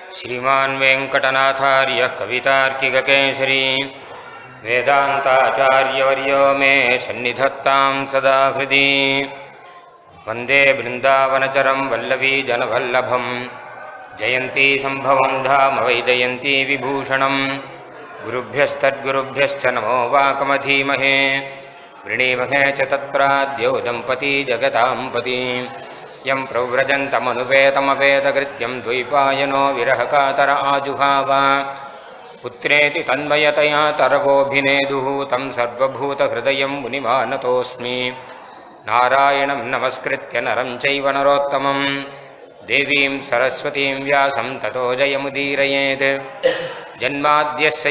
श्रीमान् वेङ्कटनाथार्यः कवितार्किककेसरी वेदान्ताचार्यवर्यो मे सन्निधत्तां सदा हृदि वन्दे बृन्दावनचरं वल्लवीजनवल्लभं जयन्ती सम्भवं धाम वैजयन्ती विभूषणं गुरुभ्यस्तद्गुरुभ्यश्च नमो वाकमधीमहे वृणीमहे च तत्राद्यौ दम्पती जगतां पती यं प्रव्रजन्तमनुपेतमपेतकृत्यं द्वैपायनो विरहकातर आजुहाव पुत्रेति तन्मयतया तरवोऽभिनेदुः तं सर्वभूतहृदयं मुनिमानतोऽस्मि नारायणं नमस्कृत्य नरं चैव नरोत्तमं देवीं सरस्वतीं व्यासं ततो जयमुदीरयेत् जन्माद्यस्य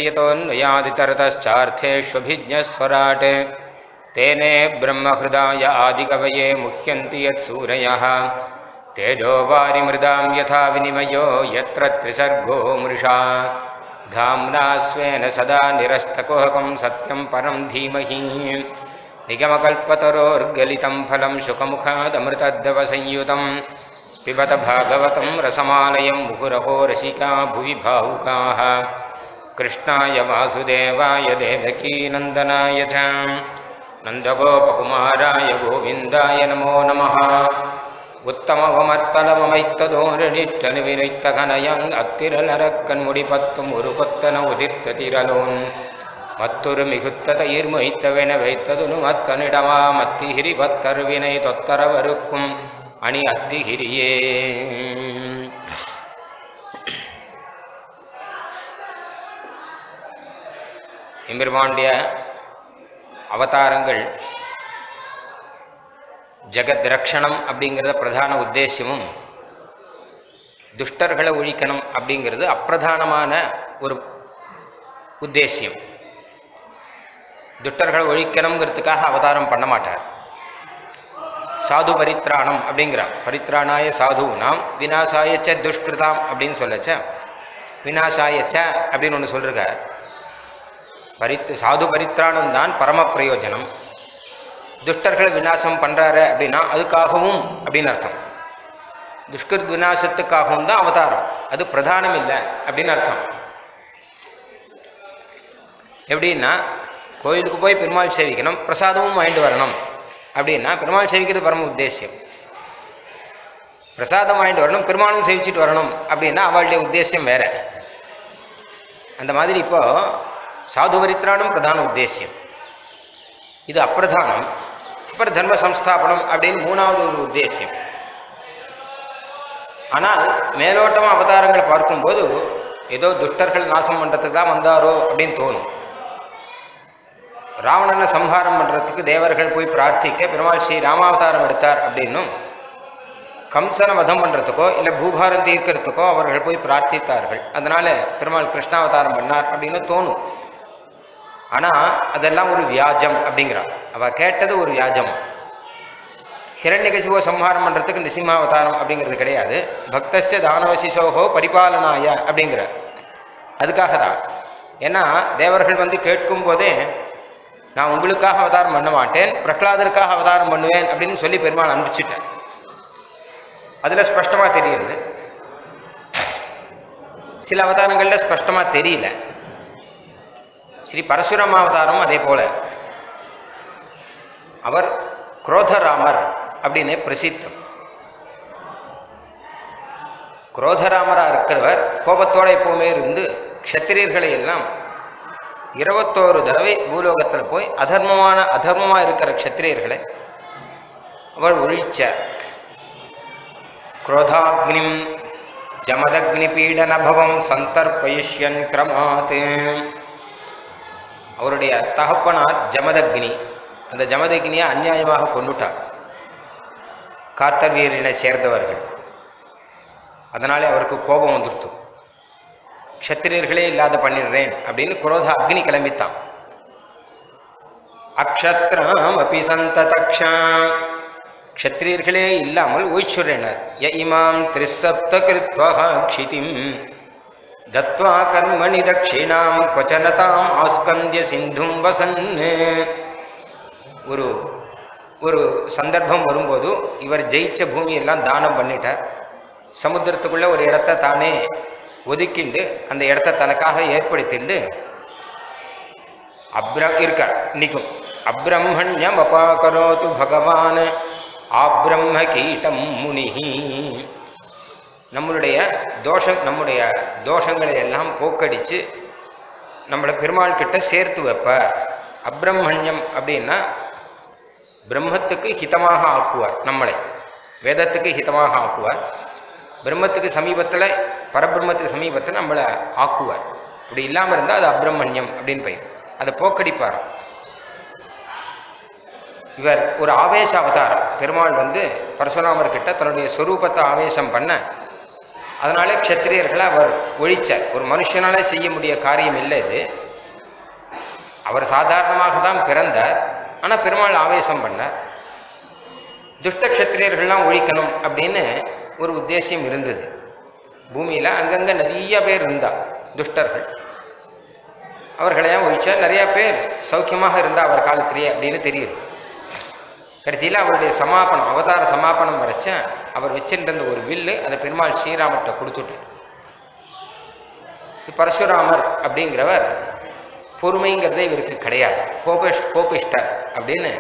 यतोऽन्वयादितरतश्चार्थेष्वभिज्ञस्वराट् तेने ब्रह्महृदाय आदिकवये मुह्यन्ति यत्सूरयः तेजो वारिमृदां यथा विनिमयो यत्र त्रिसर्गो मृषा धाम्ना स्वेन सदा निरस्तकुहकं सत्यं परं धीमहि निगमकल्पतरोर्गलितं फलं शुकमुखादमृतद्रवसंयुतं पिबत भागवतं रसमालयं मुहुरहो रसिका भुवि भावुकाः कृष्णाय वासुदेवाय देवकीनन्दनाय च नन्दगोपकुमाराय गोविन्दाय नमो नमः உத்தமவமர்த்தலமமைத்ததோரணிற்றனுவினைத்தகனயங் அத்திரலரக்கண் முடிபத்தும் ஒரு கொத்தன உதிர்த்த திரலோன் மத்தொரு மிகுத்த தயிர் மொய்த்தவென வைத்ததுனு மத்தனிடமா மத்திகிரி பத்தருவினை தொத்தரவருக்கும் அணி அத்திகிரியே எம்பெருமாண்டிய அவதாரங்கள் ஜெகத் ரக்ஷணம் அப்படிங்கிறத பிரதான உத்தேசியமும் துஷ்டர்களை ஒழிக்கணும் அப்படிங்கிறது அப்பிரதானமான ஒரு உத்தேசியம் துஷ்டர்களை ஒழிக்கணுங்கிறதுக்காக அவதாரம் பண்ண மாட்டார் சாது பரித்ராணம் அப்படிங்கிறார் பரித்ராணாய சாது நாம் வினாசாயச்ச துஷ்கிருதாம் அப்படின்னு சொல்லச்ச வினாசாயச்ச அப்படின்னு ஒன்று சொல்லிருக்கார் பரித் சாது பரித்ராணம் தான் பரம பிரயோஜனம் துஷ்டர்களை விநாசம் பண்ணுறாரு அப்படின்னா அதுக்காகவும் அப்படின்னு அர்த்தம் துஷ்கிருத் விநாசத்துக்காகவும் தான் அவதாரம் அது பிரதானம் இல்லை அப்படின்னு அர்த்தம் எப்படின்னா கோயிலுக்கு போய் பெருமாள் சேவிக்கணும் பிரசாதமும் வாங்கிட்டு வரணும் அப்படின்னா பெருமாள் சேவிக்கிறது பரம உத்தேசியம் பிரசாதம் வாங்கிட்டு வரணும் பெருமாளும் சேவிச்சுட்டு வரணும் அப்படின்னா அவளுடைய உத்தேசியம் வேற அந்த மாதிரி இப்போ சாது பரித்ராணம் பிரதான உத்தேசியம் இது அப்பிரதானம் அப்புறம் தர்ம சம்ஸ்தாபனம் அப்படின்னு மூணாவது ஒரு உத்தேசியம் ஆனால் மேலோட்டமாக அவதாரங்களை பார்க்கும்போது ஏதோ துஷ்டர்கள் நாசம் பண்ணுறதுக்கு தான் வந்தாரோ அப்படின்னு தோணும் ராவணனை சம்ஹாரம் பண்ணுறதுக்கு தேவர்கள் போய் பிரார்த்திக்க பெருமாள் ஸ்ரீ ராமாவதாரம் எடுத்தார் அப்படின்னும் கம்சனை வதம் பண்ணுறதுக்கோ இல்லை பூபாரம் தீர்க்கிறதுக்கோ அவர்கள் போய் பிரார்த்தித்தார்கள் அதனால பெருமாள் கிருஷ்ணாவதாரம் பண்ணார் அப்படின்னு தோணும் ஆனால் அதெல்லாம் ஒரு வியாஜம் அப்படிங்கிறான் அவள் கேட்டது ஒரு வியாஜம் ஹிரண்யகசிபோ சம்ஹாரம் பண்ணுறதுக்கு நிசிம்மாவதாரம் அப்படிங்கிறது கிடையாது பக்தஸ்ய தானவசிசோகோ பரிபாலனாய அப்படிங்கிற அதுக்காக தான் ஏன்னா தேவர்கள் வந்து கேட்கும் போதே நான் உங்களுக்காக அவதாரம் பண்ண மாட்டேன் பிரகலாதருக்காக அவதாரம் பண்ணுவேன் அப்படின்னு சொல்லி பெருமாள் அனுப்பிச்சிட்டேன் அதில் ஸ்பஷ்டமாக தெரியுது சில அவதாரங்களில் ஸ்பஷ்டமாக தெரியல ஸ்ரீ பரசுராம அவதாரம் அதே போல அவர் குரோதராமர் அப்படின்னு பிரசித்தம் குரோதராமராக இருக்கிறவர் கோபத்தோட எப்பவுமே இருந்து க்ஷத்திரியர்களை எல்லாம் இருபத்தோரு தடவை பூலோகத்தில் போய் அதர்மமான அதர்மமாக இருக்கிற க்ஷத்திரியர்களை அவர் ஒழிச்சார் குரோதாக்னிம் ஜமதக்னி பீடனபவம் சந்தர்ப்பயிஷ்யன் கிரமாத் அவருடைய தகப்பனார் ஜமதக்னி அந்த ஜமதக்னியை அந்நியாயமாக கொண்டுட்டார் கார்த்தவீரனை சேர்ந்தவர்கள் அதனாலே அவருக்கு கோபம் வந்துடுத்து க்ஷத்திரியர்களே இல்லாத பண்ணிடுறேன் அப்படின்னு குரோத அக்னி கிளம்பித்தான் அக்ஷத்ராம் அபி சந்ததக்ஷா க்ஷத்திரியர்களே இல்லாமல் ஓய்ச்சுரனர் ய இமாம் திரிசப்த கிருத்வா க்ஷிதிம் தத்வா கர்மணி தட்சிணாம் கொச்சனதாம் ஆஸ்கந்திய சிந்தும் வசன் ஒரு ஒரு சந்தர்ப்பம் வரும்போது இவர் ஜெயிச்ச பூமியெல்லாம் தானம் பண்ணிட்டார் சமுத்திரத்துக்குள்ள ஒரு இடத்த தானே ஒதுக்கிண்டு அந்த இடத்த தனக்காக ஏற்படுத்திண்டு அப்ர இருக்கார் இன்னைக்கும் அப்ரம்மண்யம் அபாகரோத்து பகவான் ஆப்ரம்ம கீட்டம் முனிஹி நம்மளுடைய தோஷம் நம்முடைய தோஷங்களை எல்லாம் போக்கடிச்சு நம்மளை பெருமாள் கிட்ட சேர்த்து வைப்பார் அப்ரம்மண்யம் அப்படின்னா பிரம்மத்துக்கு ஹிதமாக ஆக்குவார் நம்மளை வேதத்துக்கு ஹிதமாக ஆக்குவார் பிரம்மத்துக்கு சமீபத்தில் பரபிரம்மத்துக்கு சமீபத்தில் நம்மளை ஆக்குவார் இப்படி இல்லாமல் இருந்தால் அது அப்ரம்மண்யம் அப்படின்னு பெயர் அதை போக்கடிப்பார் இவர் ஒரு ஆவேச அவதாரம் பெருமாள் வந்து பரசுராமர் கிட்ட தன்னுடைய சொரூபத்தை ஆவேசம் பண்ண அதனாலே க்ஷத்திரியர்களை அவர் ஒழிச்சார் ஒரு மனுஷனால செய்ய முடிய காரியம் இல்லை இது அவர் சாதாரணமாக தான் பிறந்தார் ஆனால் பெருமாள் ஆவேசம் பண்ணார் துஷ்ட க்ஷத்திரியர்கள்லாம் ஒழிக்கணும் அப்படின்னு ஒரு உத்தேசியம் இருந்தது பூமியில் அங்கங்கே நிறைய பேர் இருந்தா துஷ்டர்கள் அவர்களையும் ஒழிச்சா நிறைய பேர் சௌக்கியமாக இருந்தா அவர் காலத்திலேயே அப்படின்னு தெரியுது கடைசியில் அவருடைய சமாபனம் அவதார சமாபனம் வரைச்ச அவர் வச்சிருந்த ஒரு வில்லு அதை பெருமாள் ஸ்ரீராமர்கிட்ட கொடுத்துட்டு பரசுராமர் அப்படிங்கிறவர் பொறுமைங்கிறதே இவருக்கு கிடையாது கோபிஷ் கோபிஷ்டர் அப்படின்னு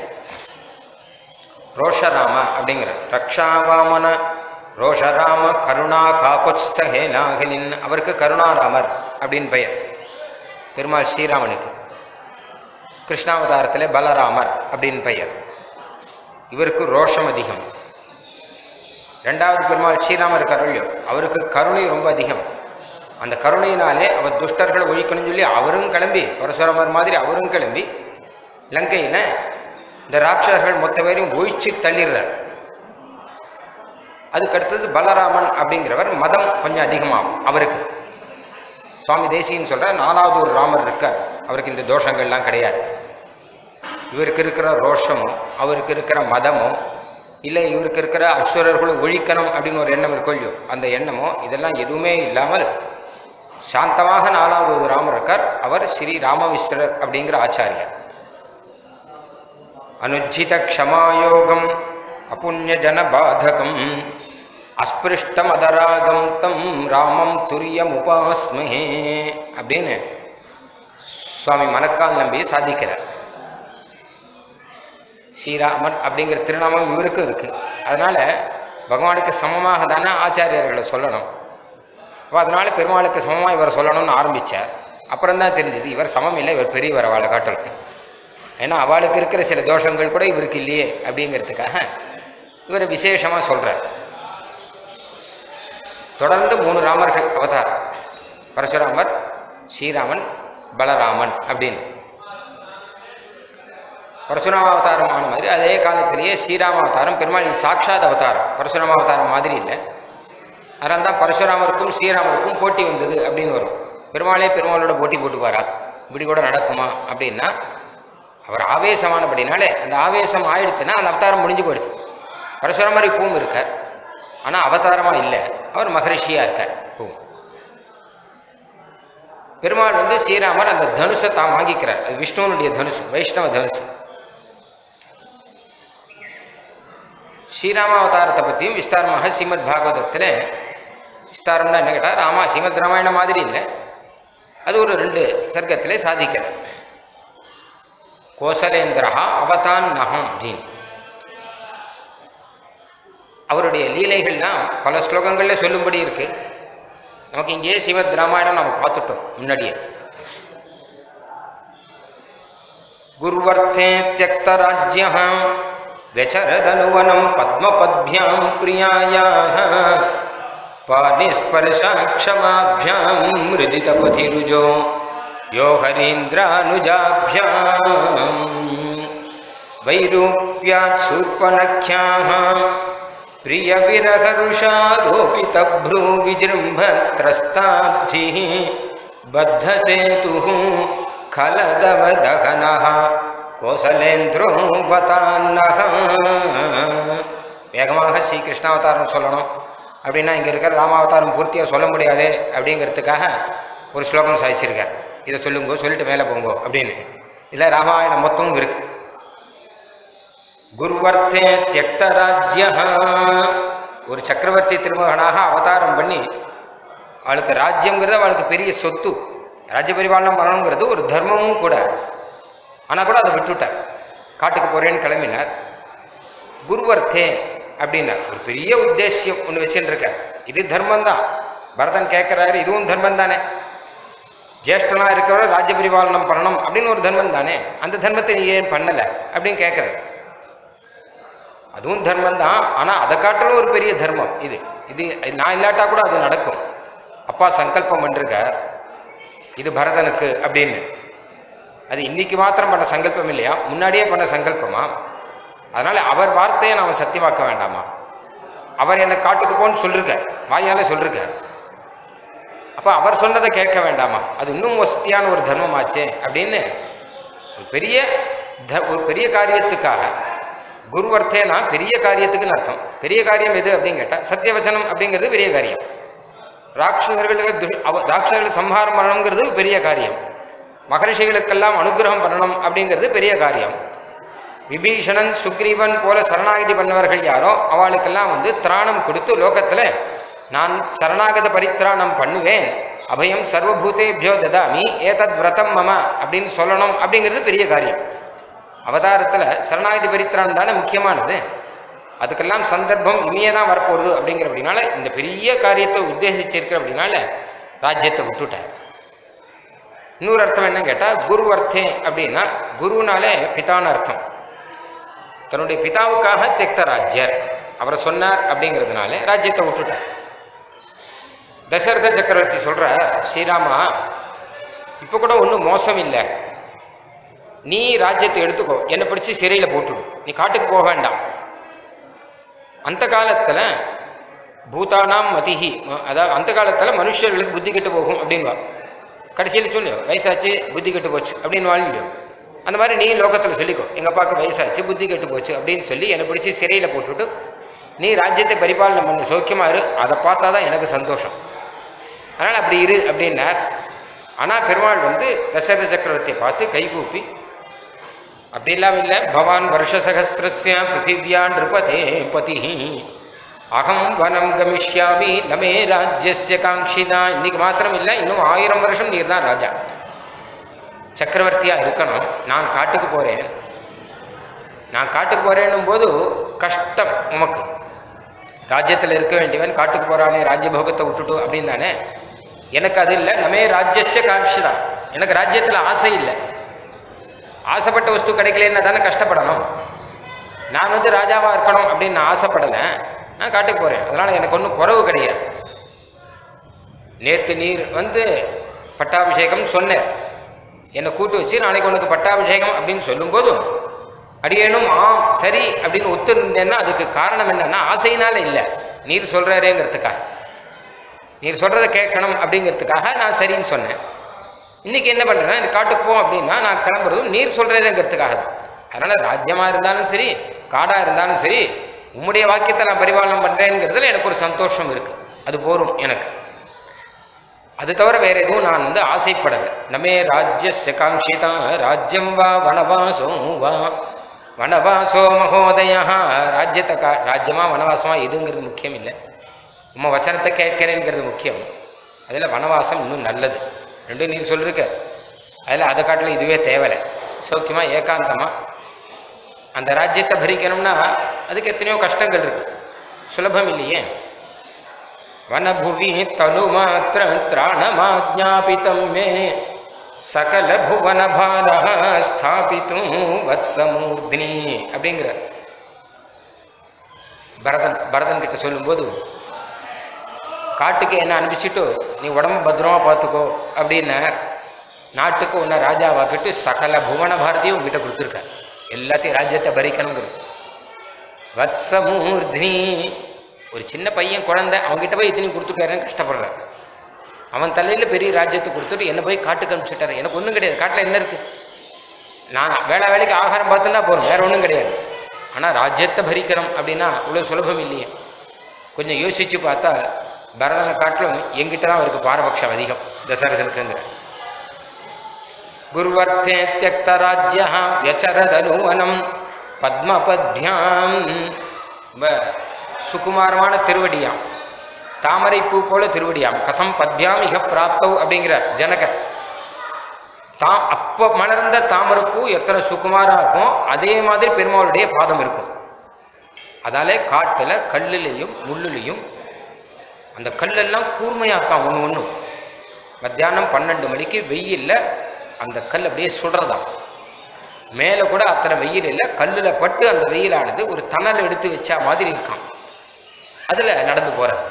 ரோஷராம அப்படிங்கிற ரக்ஷாவாமன ரோஷராம கருணா காகுஸ்தஹே நாகனின் அவருக்கு கருணாராமர் அப்படின்னு பெயர் பெருமாள் ஸ்ரீராமனுக்கு கிருஷ்ணாவதாரத்தில் பலராமர் அப்படின்னு பெயர் இவருக்கு ரோஷம் அதிகம் ரெண்டாவது பெருமாள் ஸ்ரீராமர் கருள்யோ அவருக்கு கருணை ரொம்ப அதிகம் அந்த கருணையினாலே அவர் துஷ்டர்களை ஒழிக்கணும்னு சொல்லி அவரும் கிளம்பி பரசுராமர் மாதிரி அவரும் கிளம்பி லங்கையில் இந்த ராட்சசர்கள் மொத்த பேரையும் ஒழிச்சு தள்ளிடுறார் அதுக்கு அடுத்தது பலராமன் அப்படிங்கிறவர் மதம் கொஞ்சம் அதிகமாகும் அவருக்கு சுவாமி தேசியன்னு சொல்ற நாலாவது ஒரு ராமர் இருக்கார் அவருக்கு இந்த தோஷங்கள்லாம் கிடையாது இவருக்கு இருக்கிற ரோஷமும் அவருக்கு இருக்கிற மதமும் இல்லை இவருக்கு இருக்கிற அசுரர்களை ஒழிக்கணும் அப்படின்னு ஒரு எண்ணம் இருக்கோ இல்லையோ அந்த எண்ணமோ இதெல்லாம் எதுவுமே இல்லாமல் சாந்தமாக நாலாவது ஒரு ராமர் இருக்கார் அவர் ஸ்ரீ ராமவிஸ்வரர் அப்படிங்கிற ஆச்சாரியர் அனுஜித க்ஷமாயோகம் அபுண்ணிய ஜன பாதகம் அஸ்பிருஷ்டம் அதராகம் தம் ராமம் துரியம் உபாஸ்மஹே அப்படின்னு சுவாமி மணக்கால் நம்பி சாதிக்கிறார் ஸ்ரீராமன் அப்படிங்கிற திருநாமம் இவருக்கும் இருக்கு அதனால பகவானுக்கு சமமாக தானே ஆச்சாரியர்களை சொல்லணும் அப்போ அதனால பெருமாளுக்கு சமமாக இவர் சொல்லணும்னு ஆரம்பித்தார் அப்புறம் தான் தெரிஞ்சது இவர் சமம் இல்லை இவர் பெரியவர் அவளை காட்டலுக்கு ஏன்னா அவளுக்கு இருக்கிற சில தோஷங்கள் கூட இவருக்கு இல்லையே அப்படிங்கிறதுக்காக இவர் விசேஷமாக சொல்கிறார் தொடர்ந்து மூணு ராமர்கள் அவதாரம் பரசுராமர் ஸ்ரீராமன் பலராமன் அப்படின்னு பரசுராம அவதாரம் ஆன மாதிரி அதே காலத்திலேயே ஸ்ரீராம அவதாரம் பெருமாள் சாட்சாத் அவதாரம் பரசுராம அவதாரம் மாதிரி இல்லை அதனால தான் பரசுராமருக்கும் ஸ்ரீராமருக்கும் போட்டி வந்தது அப்படின்னு வரும் பெருமாளே பெருமாளோட போட்டி போட்டுப்பாரா இப்படி கூட நடக்குமா அப்படின்னா அவர் ஆவேசமானபடினாலே அந்த ஆவேசம் ஆயிடுத்துன்னா அந்த அவதாரம் முடிஞ்சு போயிடுது பரசுராமர் இப்பவும் இருக்கார் ஆனால் அவதாரமாக இல்லை அவர் மகரிஷியாக இருக்கார் இப்பவும் பெருமாள் வந்து ஸ்ரீராமர் அந்த தனுஷை தான் வாங்கிக்கிறார் அது விஷ்ணுவனுடைய தனுஷ் வைஷ்ணவ தனுஷ் ஸ்ரீராம அவதாரத்தை பற்றியும் விஸ்தாரமாக ஸ்ரீமத் பாகவதத்தில் விஸ்தாரம்னா என்ன கேட்டால் ராமா ஸ்ரீமத் ராமாயணம் மாதிரி இல்லை அது ஒரு ரெண்டு சர்க்கத்திலே சாதிக்கிறார் கோசலேந்திரஹா அவதான் நகம் அப்படின்னு அவருடைய லீலைகள்லாம் பல ஸ்லோகங்களில் சொல்லும்படி இருக்கு நமக்கு இங்கேயே ஸ்ரீமத் ராமாயணம் நம்ம பார்த்துட்டோம் முன்னாடியே குர்வர்த்தே தியக்தராஜ்ய व्यचरदनुवनं पद्मपद्भ्यां प्रियायाः पानिस्पर्शाक्षमाभ्यां मृदितपथिरुजो यो हरीन्द्रानुजाभ्याम् वैरूप्यात् शूर्पणख्याः प्रियविरहरुषारोपितभ्रूविजृम्भत्रस्ताब्धिः बद्धसेतुः खलदवदहनः கோசலேந்திரோபதான்னக வேகமாக ஸ்ரீ கிருஷ்ணாவதாரம் சொல்லணும் அப்படின்னா இங்கே இருக்கிற ராமாவதாரம் பூர்த்தியாக சொல்ல முடியாது அப்படிங்கிறதுக்காக ஒரு ஸ்லோகம் சாதிச்சிருக்கார் இதை சொல்லுங்கோ சொல்லிட்டு மேலே போங்கோ அப்படின்னு இதில் ராமாயணம் மொத்தமும் இருக்கு குருவர்த்தே தியக்தராஜ்ய ஒரு சக்கரவர்த்தி திருமகனாக அவதாரம் பண்ணி அவளுக்கு ராஜ்யங்கிறது அவளுக்கு பெரிய சொத்து ராஜ்ய பரிபாலனம் பண்ணணுங்கிறது ஒரு தர்மமும் கூட ஆனால் கூட அதை விட்டுவிட்டார் காட்டுக்கு போறேன்னு கிளம்பினார் குருவர்த்தே அப்படின்னார் ஒரு பெரிய உத்தேசியம் ஒன்று வச்சுட்டு இருக்கார் இது தர்மம் தான் பரதன் கேட்கிறாரு இதுவும் தர்மம் தானே ஜேஷ்டனா இருக்கிறவர் ராஜ்ய பரிபாலனம் பண்ணணும் அப்படின்னு ஒரு தர்மம் தானே அந்த தர்மத்தை நீ ஏன் பண்ணல அப்படின்னு கேட்கிறார் அதுவும் தர்மம் தான் ஆனா அதை காட்டிலும் ஒரு பெரிய தர்மம் இது இது நான் இல்லாட்டா கூட அது நடக்கும் அப்பா சங்கல்பம் பண்ணிருக்கார் இது பரதனுக்கு அப்படின்னு அது இன்னைக்கு மாத்திரம் பண்ண சங்கல்பம் இல்லையா முன்னாடியே பண்ண சங்கல்பமா அதனால அவர் வார்த்தையை நாம சத்தியமாக்க வேண்டாமா அவர் என்னை காட்டுக்கு போன்னு சொல்லிருக்கார் வாயால சொல்லிருக்கார் அப்ப அவர் சொன்னதை கேட்க வேண்டாமா அது இன்னும் வசதியான ஒரு தர்மமாச்சே அப்படின்னு ஒரு பெரிய த- ஒரு பெரிய காரியத்துக்காக குருவர்த்தேனா பெரிய காரியத்துக்குன்னு அர்த்தம் பெரிய காரியம் எது அப்படின்னு கேட்டா சத்தியவச்சனம் அப்படிங்கிறது பெரிய காரியம் ராட்சசர்களுக்கு துஷ்- அவ- ராட்சசர்களை சம்ஹாரம் பண்ணணுங்கிறது பெரிய காரியம் மகர்ஷிகளுக்கெல்லாம் அனுகிரகம் பண்ணணும் அப்படிங்கிறது பெரிய காரியம் விபீஷணன் சுக்ரீவன் போல சரணாகதி பண்ணவர்கள் யாரோ அவளுக்கெல்லாம் வந்து திராணம் கொடுத்து லோகத்துல நான் சரணாகத பரித்ராணம் பண்ணுவேன் அபயம் சர்வபூதேபியோ ததாமி ஏதத் விரதம் மம அப்படின்னு சொல்லணும் அப்படிங்கிறது பெரிய காரியம் அவதாரத்துல சரணாகதி பரித்ராணம் தானே முக்கியமானது அதுக்கெல்லாம் சந்தர்ப்பம் இனியே தான் வரப்போகுது அப்படிங்கிற அப்படின்னால இந்த பெரிய காரியத்தை உத்தேசிச்சிருக்கிற அப்படின்னால ராஜ்யத்தை விட்டுட்டார் இன்னொரு அர்த்தம் என்ன கேட்டா குரு அர்த்தே அப்படின்னா குருனாலே பிதான்னு அர்த்தம் தன்னுடைய பிதாவுக்காக தெக்த ராஜ்யர் அவரை சொன்னார் அப்படிங்கிறதுனால ராஜ்யத்தை விட்டுட்டார் தசரத சக்கரவர்த்தி சொல்ற ஸ்ரீராமா இப்போ கூட ஒன்றும் மோசம் இல்லை நீ ராஜ்யத்தை எடுத்துக்கோ என்னை பிடிச்சி சிறையில் போட்டுடு நீ காட்டுக்கு போக வேண்டாம் அந்த காலத்தில் பூதானாம் மதிஹி ம- அதாவது அந்த காலத்தில் மனுஷர்களுக்கு புத்தி கெட்டு போகும் அப்படின்பா கடைசியில் சொல்லு வயசாச்சு புத்தி கெட்டு போச்சு அப்படின்னு வாழ்ந்துடும் அந்த மாதிரி நீ லோகத்தில் சொல்லிக்கோ எங்கள் அப்பாவுக்கு வயசாச்சு புத்தி கெட்டு போச்சு அப்படின்னு சொல்லி என்னை பிடிச்சி சிறையில் போட்டுவிட்டு நீ ராஜ்யத்தை பரிபாலனை பண்ண சௌக்கியமா இரு அதை பார்த்தா தான் எனக்கு சந்தோஷம் அதனால் அப்படி இரு அப்படின்னார் ஆனால் பெருமாள் வந்து தசரத சக்கரவர்த்தியை பார்த்து கைகூப்பி அப்படிலாம் இல்லை பவான் வருஷசகசிரஸ்ய பிருத்திவியா நிருபதே பதி அகம் வனம் கமிஷ்யாமி நமே ராஜ்யஸ்ய காங்கிதா இன்னைக்கு மாத்திரம் இல்லை இன்னும் ஆயிரம் வருஷம் நீர் தான் ராஜா சக்கரவர்த்தியா இருக்கணும் நான் காட்டுக்கு போறேன் நான் காட்டுக்கு போறேன்னும் போது கஷ்டம் உமக்கு ராஜ்யத்தில் இருக்க வேண்டியவன் காட்டுக்கு போறானே ராஜ்யபோகத்தை விட்டுட்டு அப்படின்னு தானே எனக்கு அது இல்லை நமே ராஜ்யஸ்ய காங்கிதா எனக்கு ராஜ்யத்தில் ஆசை இல்லை ஆசைப்பட்ட வஸ்து கிடைக்கலன்னா தானே கஷ்டப்படணும் நான் வந்து ராஜாவா இருக்கணும் அப்படின்னு நான் ஆசைப்படலை நான் காட்டுக்கு போறேன் அதனால எனக்கு ஒன்றும் குறவு கிடையாது நேத்து நீர் வந்து பட்டாபிஷேகம் சொன்னேன் என்னை கூட்டு வச்சு நாளைக்கு உனக்கு பட்டாபிஷேகம் அப்படின்னு சொல்லும்போது அடியேனும் ஆம் சரி அப்படின்னு ஒத்துருந்தேன்னா அதுக்கு காரணம் என்னன்னா ஆசையினால இல்லை நீர் சொல்றாரேங்கிறதுக்காக நீர் சொல்றதை கேட்கணும் அப்படிங்கிறதுக்காக நான் சரின்னு சொன்னேன் இன்னைக்கு என்ன பண்றேன்னா இந்த காட்டுக்கு போ அப்படின்னா நான் கிளம்புறதும் நீர் சொல்றேங்கிறதுக்காக தான் அதனால ராஜ்யமா இருந்தாலும் சரி காடா இருந்தாலும் சரி உம்முடைய வாக்கியத்தை நான் பரிபாலனம் பண்றேங்கிறதுல எனக்கு ஒரு சந்தோஷம் இருக்கு அது போரும் எனக்கு அது தவிர வேற எதுவும் நான் வந்து ஆசைப்படலை நமே ராஜ்யஸ்ய காங்கிதா ராஜ்யம் வா வனவாசோ வா வனவாசோ மகோதயா ராஜ்யத்தை கா ராஜ்யமா வனவாசமா எதுங்கிறது முக்கியம் இல்லை உம்ம வச்சனத்தை கேட்கிறேங்கிறது முக்கியம் அதில் வனவாசம் இன்னும் நல்லது ரெண்டும் நீர் சொல்லிருக்க அதில் அதை காட்டில் இதுவே தேவலை சௌக்கியமா ஏகாந்தமா அந்த ராஜ்யத்தை பரிக்கணும்னா அதுக்கு எத்தனையோ கஷ்டங்கள் இருக்கு சுலபம் இல்லையே வனபுவி தனுமாத்திர திராணமாஜாபிதம் மே சகல புவன பாரஹ ஸ்தாபித்தும் வத்சமூர்தினி அப்படிங்கிற பரதன் பரதன் கிட்ட சொல்லும்போது காட்டுக்கு என்ன அனுப்பிச்சிட்டு நீ உடம்பு பத்திரமா பார்த்துக்கோ அப்படின்னு நாட்டுக்கு உன்னை ராஜாவாக்கிட்டு சகல புவன பாரதியும் உங்ககிட்ட கொடுத்துருக்க எல்லாத்தையும் ராஜ்யத்தை பறிக்கணுங்கிறது வத்சமூர்தினி ஒரு சின்ன பையன் குழந்தை அவன்கிட்ட போய் இத்தனையும் கொடுத்துட்டாருன்னு கஷ்டப்படுறான் அவன் தலையில பெரிய ராஜ்யத்தை கொடுத்துட்டு என்ன போய் காட்டுக்கு அனுப்பிச்சுட்டாரு எனக்கு ஒன்றும் கிடையாது காட்டில் என்ன இருக்கு நான் வேலை வேலைக்கு ஆகாரம் பார்த்துன்னா போறோம் வேற ஒன்றும் கிடையாது ஆனால் ராஜ்யத்தை பரிக்கணும் அப்படின்னா இவ்வளோ சுலபம் இல்லையே கொஞ்சம் யோசிச்சு பார்த்தா பரதனை காட்டிலும் எங்கிட்ட தான் அவருக்கு பாரபட்சம் அதிகம் தசரதனுக்குங்கிற குருவர்த்தே தியக்த ராஜ்யா வியச்சரதனுவனம் பத்மபத்யாம் ரொம்ப சுகுமாரமான திருவடியாம் தாமரை பூ போல திருவடியாம் கதம் பத்யாம் இக பிராப்தவ் அப்படிங்கிறார் ஜனகர் தா அப்போ மலர்ந்த தாமரைப்பூ எத்தனை சுகுமாரா இருக்கும் அதே மாதிரி பெருமாளுடைய பாதம் இருக்கும் அதாலே காட்டுல கல்லுலையும் முள்ளுலையும் அந்த கல்லெல்லாம் கூர்மையா இருக்கான் ஒன்று ஒன்றும் மத்தியானம் பன்னெண்டு மணிக்கு வெயில்ல அந்த கல் அப்படியே சுடுறதாம் மேலே கூட அத்தனை வெயில் இல்லை கல்லில் பட்டு அந்த வெயிலானது ஒரு தணல் எடுத்து வச்சா மாதிரி இருக்கான் அதில் நடந்து போகிறார்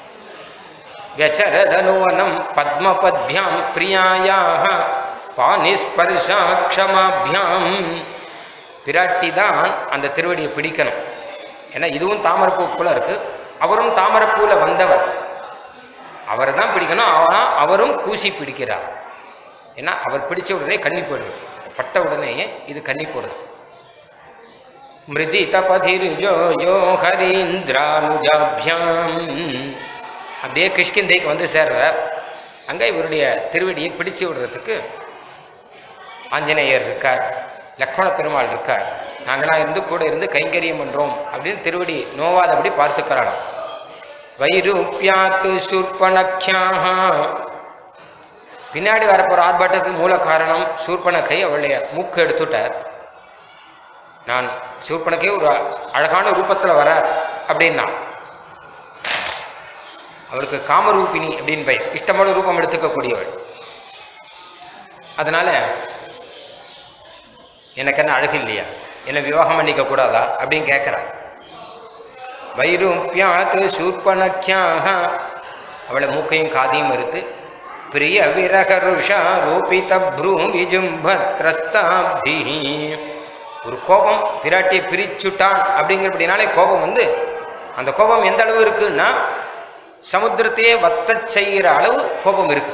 व्यचरदनुवनं पद्मपद्भ्यां प्रियायाः பானிஸ்பர்ஷா க்ஷமாபியாம் பிராட்டி தான் அந்த திருவடியை பிடிக்கணும் ஏன்னா இதுவும் தாமரைப்பூ போல இருக்கு அவரும் தாமரைப்பூல வந்தவர் அவரை தான் பிடிக்கணும் ஆனால் அவரும் கூசி பிடிக்கிறார் ஏன்னா அவர் பிடிச்ச உடனே கண்ணி போடுது பட்ட உடனே இது கண்ணி போடுது மிருதி தபதிர்ஜோ யோ ஹரீந்திரானுஜாபியாம் அப்படியே கிஷ்கிந்தைக்கு வந்து சேர்றார் அங்கே இவருடைய திருவடியை பிடிச்சு விடுறதுக்கு ஆஞ்சநேயர் இருக்கார் லக்ஷ்மண பெருமாள் இருக்கார் நாங்களாம் இருந்து கூட இருந்து கைங்கரியம் பண்றோம் அப்படின்னு திருவடி நோவாதபடி பார்த்துக்கிறாளாம் வைரூப்பியாத்து சூர்பணக்கியாக பின்னாடி வரப்போற ஆர்ப்பாட்டத்துக்கு மூல காரணம் சூர்பணக்கை அவளுடைய மூக்கு எடுத்துட்டார் நான் சூர்பணக்கை ஒரு அழகான ரூபத்தில் வரார் அப்படின்னா அவருக்கு காமரூபிணி அப்படின்னு பெயர் இஷ்டமான ரூபம் எடுத்துக்கக்கூடியவள் அதனால எனக்கு என்ன அழகு இல்லையா என்ன விவாகம் பண்ணிக்க கூடாதா அப்படின்னு கேட்கிறாள் வைரூப்பியாத் சூர்பணக்கியாக அவளை மூக்கையும் காதையும் மறுத்து பிரிய விரகருஷா ரூபித ப்ரூ விஜும்பத்ரஸ்தாப்தி ஒரு கோபம் பிராட்டியை பிரிச்சுட்டான் அப்படிங்கிறபடினாலே கோபம் வந்து அந்த கோபம் எந்த அளவு இருக்குன்னா சமுத்திரத்தையே வத்தச் செய்கிற அளவு கோபம் இருக்கு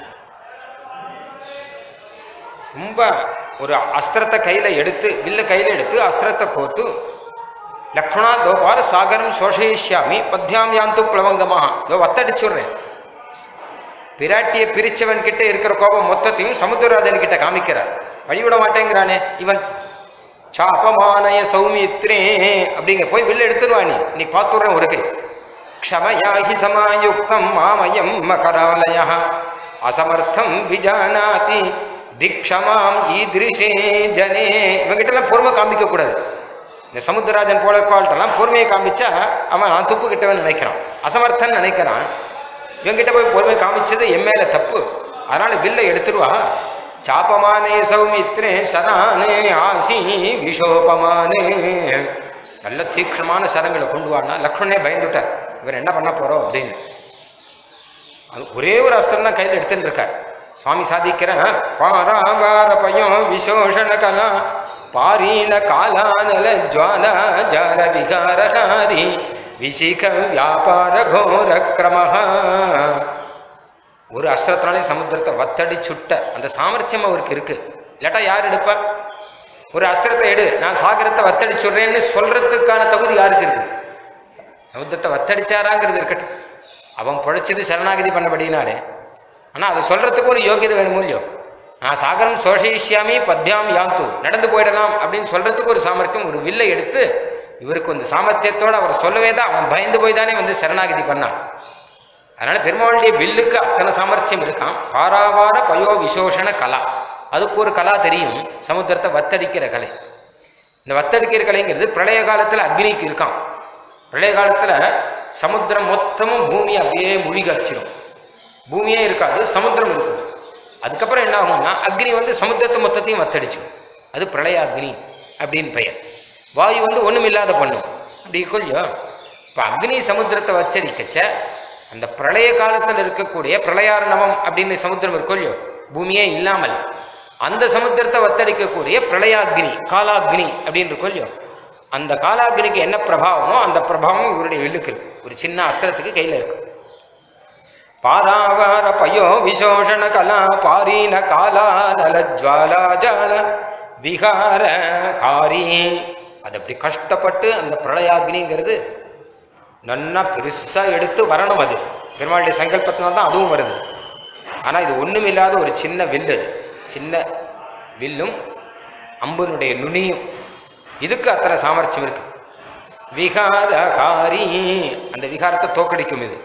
ரொம்ப ஒரு அஸ்திரத்தை கையில எடுத்து வில்ல கையில எடுத்து அஸ்திரத்தை கோத்து லக்ஷ்மணா தோபார சாகரம் சோஷயிஷ்யாமி பத்யாம் யாந்து பிளவங்கமாக இதோ வத்தடிச்சுடுறேன் பிராட்டியை பிரிச்சவன் கிட்ட இருக்கிற கோபம் மொத்தத்தையும் சமுத்திரராஜன் கிட்ட காமிக்கிறார் வழிவிட மாட்டேங்கிறானே இவன் சாபமானய சௌமித்ரே அப்படிங்க போய் வில்ல எடுத்துருவா நீ நீ பார்த்துடுறேன் ஒரு கை க்ஷமயாஹி சமாயுக்தம் மாமயம் மகராலய அசமர்த்தம் விஜானாதி திக்ஷமாம் ஈதிருஷே ஜனே இவங்கிட்டலாம் பொறுமை காமிக்க கூடாது இந்த சமுத்திரராஜன் போல பால்ட்டெல்லாம் பொறுமையை காமிச்சா அவன் நான் துப்பு கிட்டவன் நினைக்கிறான் அசமர்த்தன் நினைக்கிறான் இவங்கிட்ட போய் பொறுமை காமிச்சது என் மேல தப்பு அதனால வில்ல எடுத்துருவா சாப்பமானே சௌமித்ரே சரானே ஆசி விஷோபமானே நல்ல தீக்ஷமான சரங்களை கொண்டு வானா லக்ஷ்மணே பயந்துட்டார் இவர் என்ன பண்ண போறோம் அப்படின்னு அது ஒரே ஒரு அஸ்திரம் தான் கையில் எடுத்துட்டு இருக்கார் சுவாமி சாதிக்கிற பாராவார பயம் விசோஷண கலா பாரீல காலானல ஜுவாலா ஜால விகாரஹாரி விசிக வியாபார கோர கிரமஹா ஒரு அஸ்திரத்தினாலே சமுத்திரத்தை வத்தடி சுட்ட அந்த சாமர்த்தியம் அவருக்கு இருக்கு இல்லாட்டா யார் எடுப்பா ஒரு அஸ்திரத்தை எடு நான் சாகரத்தை வத்தடிச்சுடுறேன்னு சொல்றதுக்கான தகுதி யாருக்கு இருக்கு சமுத்திரத்தை வத்தடிச்சாராங்கிறது இருக்கட்டும் அவன் பொழைச்சது சரணாகதி பண்ணபடினாலே ஆனால் அதை சொல்றதுக்கு ஒரு யோகியதை வேணும் இல்லையோ நான் சாகரம் சோஷயிஷ்யாமி பத்யாம் யாந்து நடந்து போயிடலாம் அப்படின்னு சொல்றதுக்கு ஒரு சாமர்த்தியம் ஒரு வில்லை எடுத்து இவருக்கு அந்த சாமர்த்தியத்தோட அவர் சொல்லவே தான் அவன் பயந்து போய் தானே வந்து சரணாகதி பண்ணான் அதனால பெருமாளுடைய வில்லுக்கு அத்தனை சாமர்த்தியம் இருக்கான் பாராவார பயோ விசோஷண கலா அதுக்கு ஒரு கலா தெரியும் சமுத்திரத்தை வத்தடிக்கிற கலை இந்த வத்தடிக்கிற கலைங்கிறது பிரளய காலத்தில் அக்னிக்கு இருக்கான் பிரளய காலத்தில் சமுத்திரம் மொத்தமும் பூமியை அப்படியே முழுகடிச்சிடும் பூமியே இருக்காது சமுத்திரம் இருக்கும் அதுக்கப்புறம் என்ன ஆகும்னா அக்னி வந்து சமுத்திரத்தை மொத்தத்தையும் வத்தடிச்சிடும் அது பிரளய அக்னி அப்படின்னு பெயர் வாயு வந்து ஒன்றும் இல்லாத பண்ணும் அப்படி கொள்ளியோ இப்போ அக்னி சமுத்திரத்தை வச்சரிக்கச்ச அந்த பிரளய காலத்தில் இருக்கக்கூடிய பிரளயார்ணவம் அப்படின்னு சமுத்திரம் இருக்கும் இல்லையோ பூமியே இல்லாமல் அந்த சமுத்திரத்தை வத்தடிக்கக்கூடிய பிரளயாக்னி காலாக்னி அப்படின்னு இருக்கும் இல்லையோ அந்த காலாக்னிக்கு என்ன பிரபாவமோ அந்த பிரபாவம் இவருடைய வில்லுக்கு இருக்கு ஒரு சின்ன அஸ்திரத்துக்கு கையில் இருக்கு பாராவார பயோ விசோஷண கலா பாரீன காலா நல ஜுவாலா ஜால விகார ஹாரி அது அப்படி கஷ்டப்பட்டு அந்த பிரளயாக்னிங்கிறது நன்னா பெருசா எடுத்து வரணும் அது பெருமாளுடைய சங்கல்பத்தினால தான் அதுவும் வருது ஆனா இது ஒண்ணுமில்லாத ஒரு சின்ன வில்லு அது சின்ன வில்லும் அம்பனுடைய நுனியும் இதுக்கு அத்தனை சாமர்த்தியம் இருக்கு விகாரகாரி அந்த விகாரத்தை தோக்கடிக்கும் இது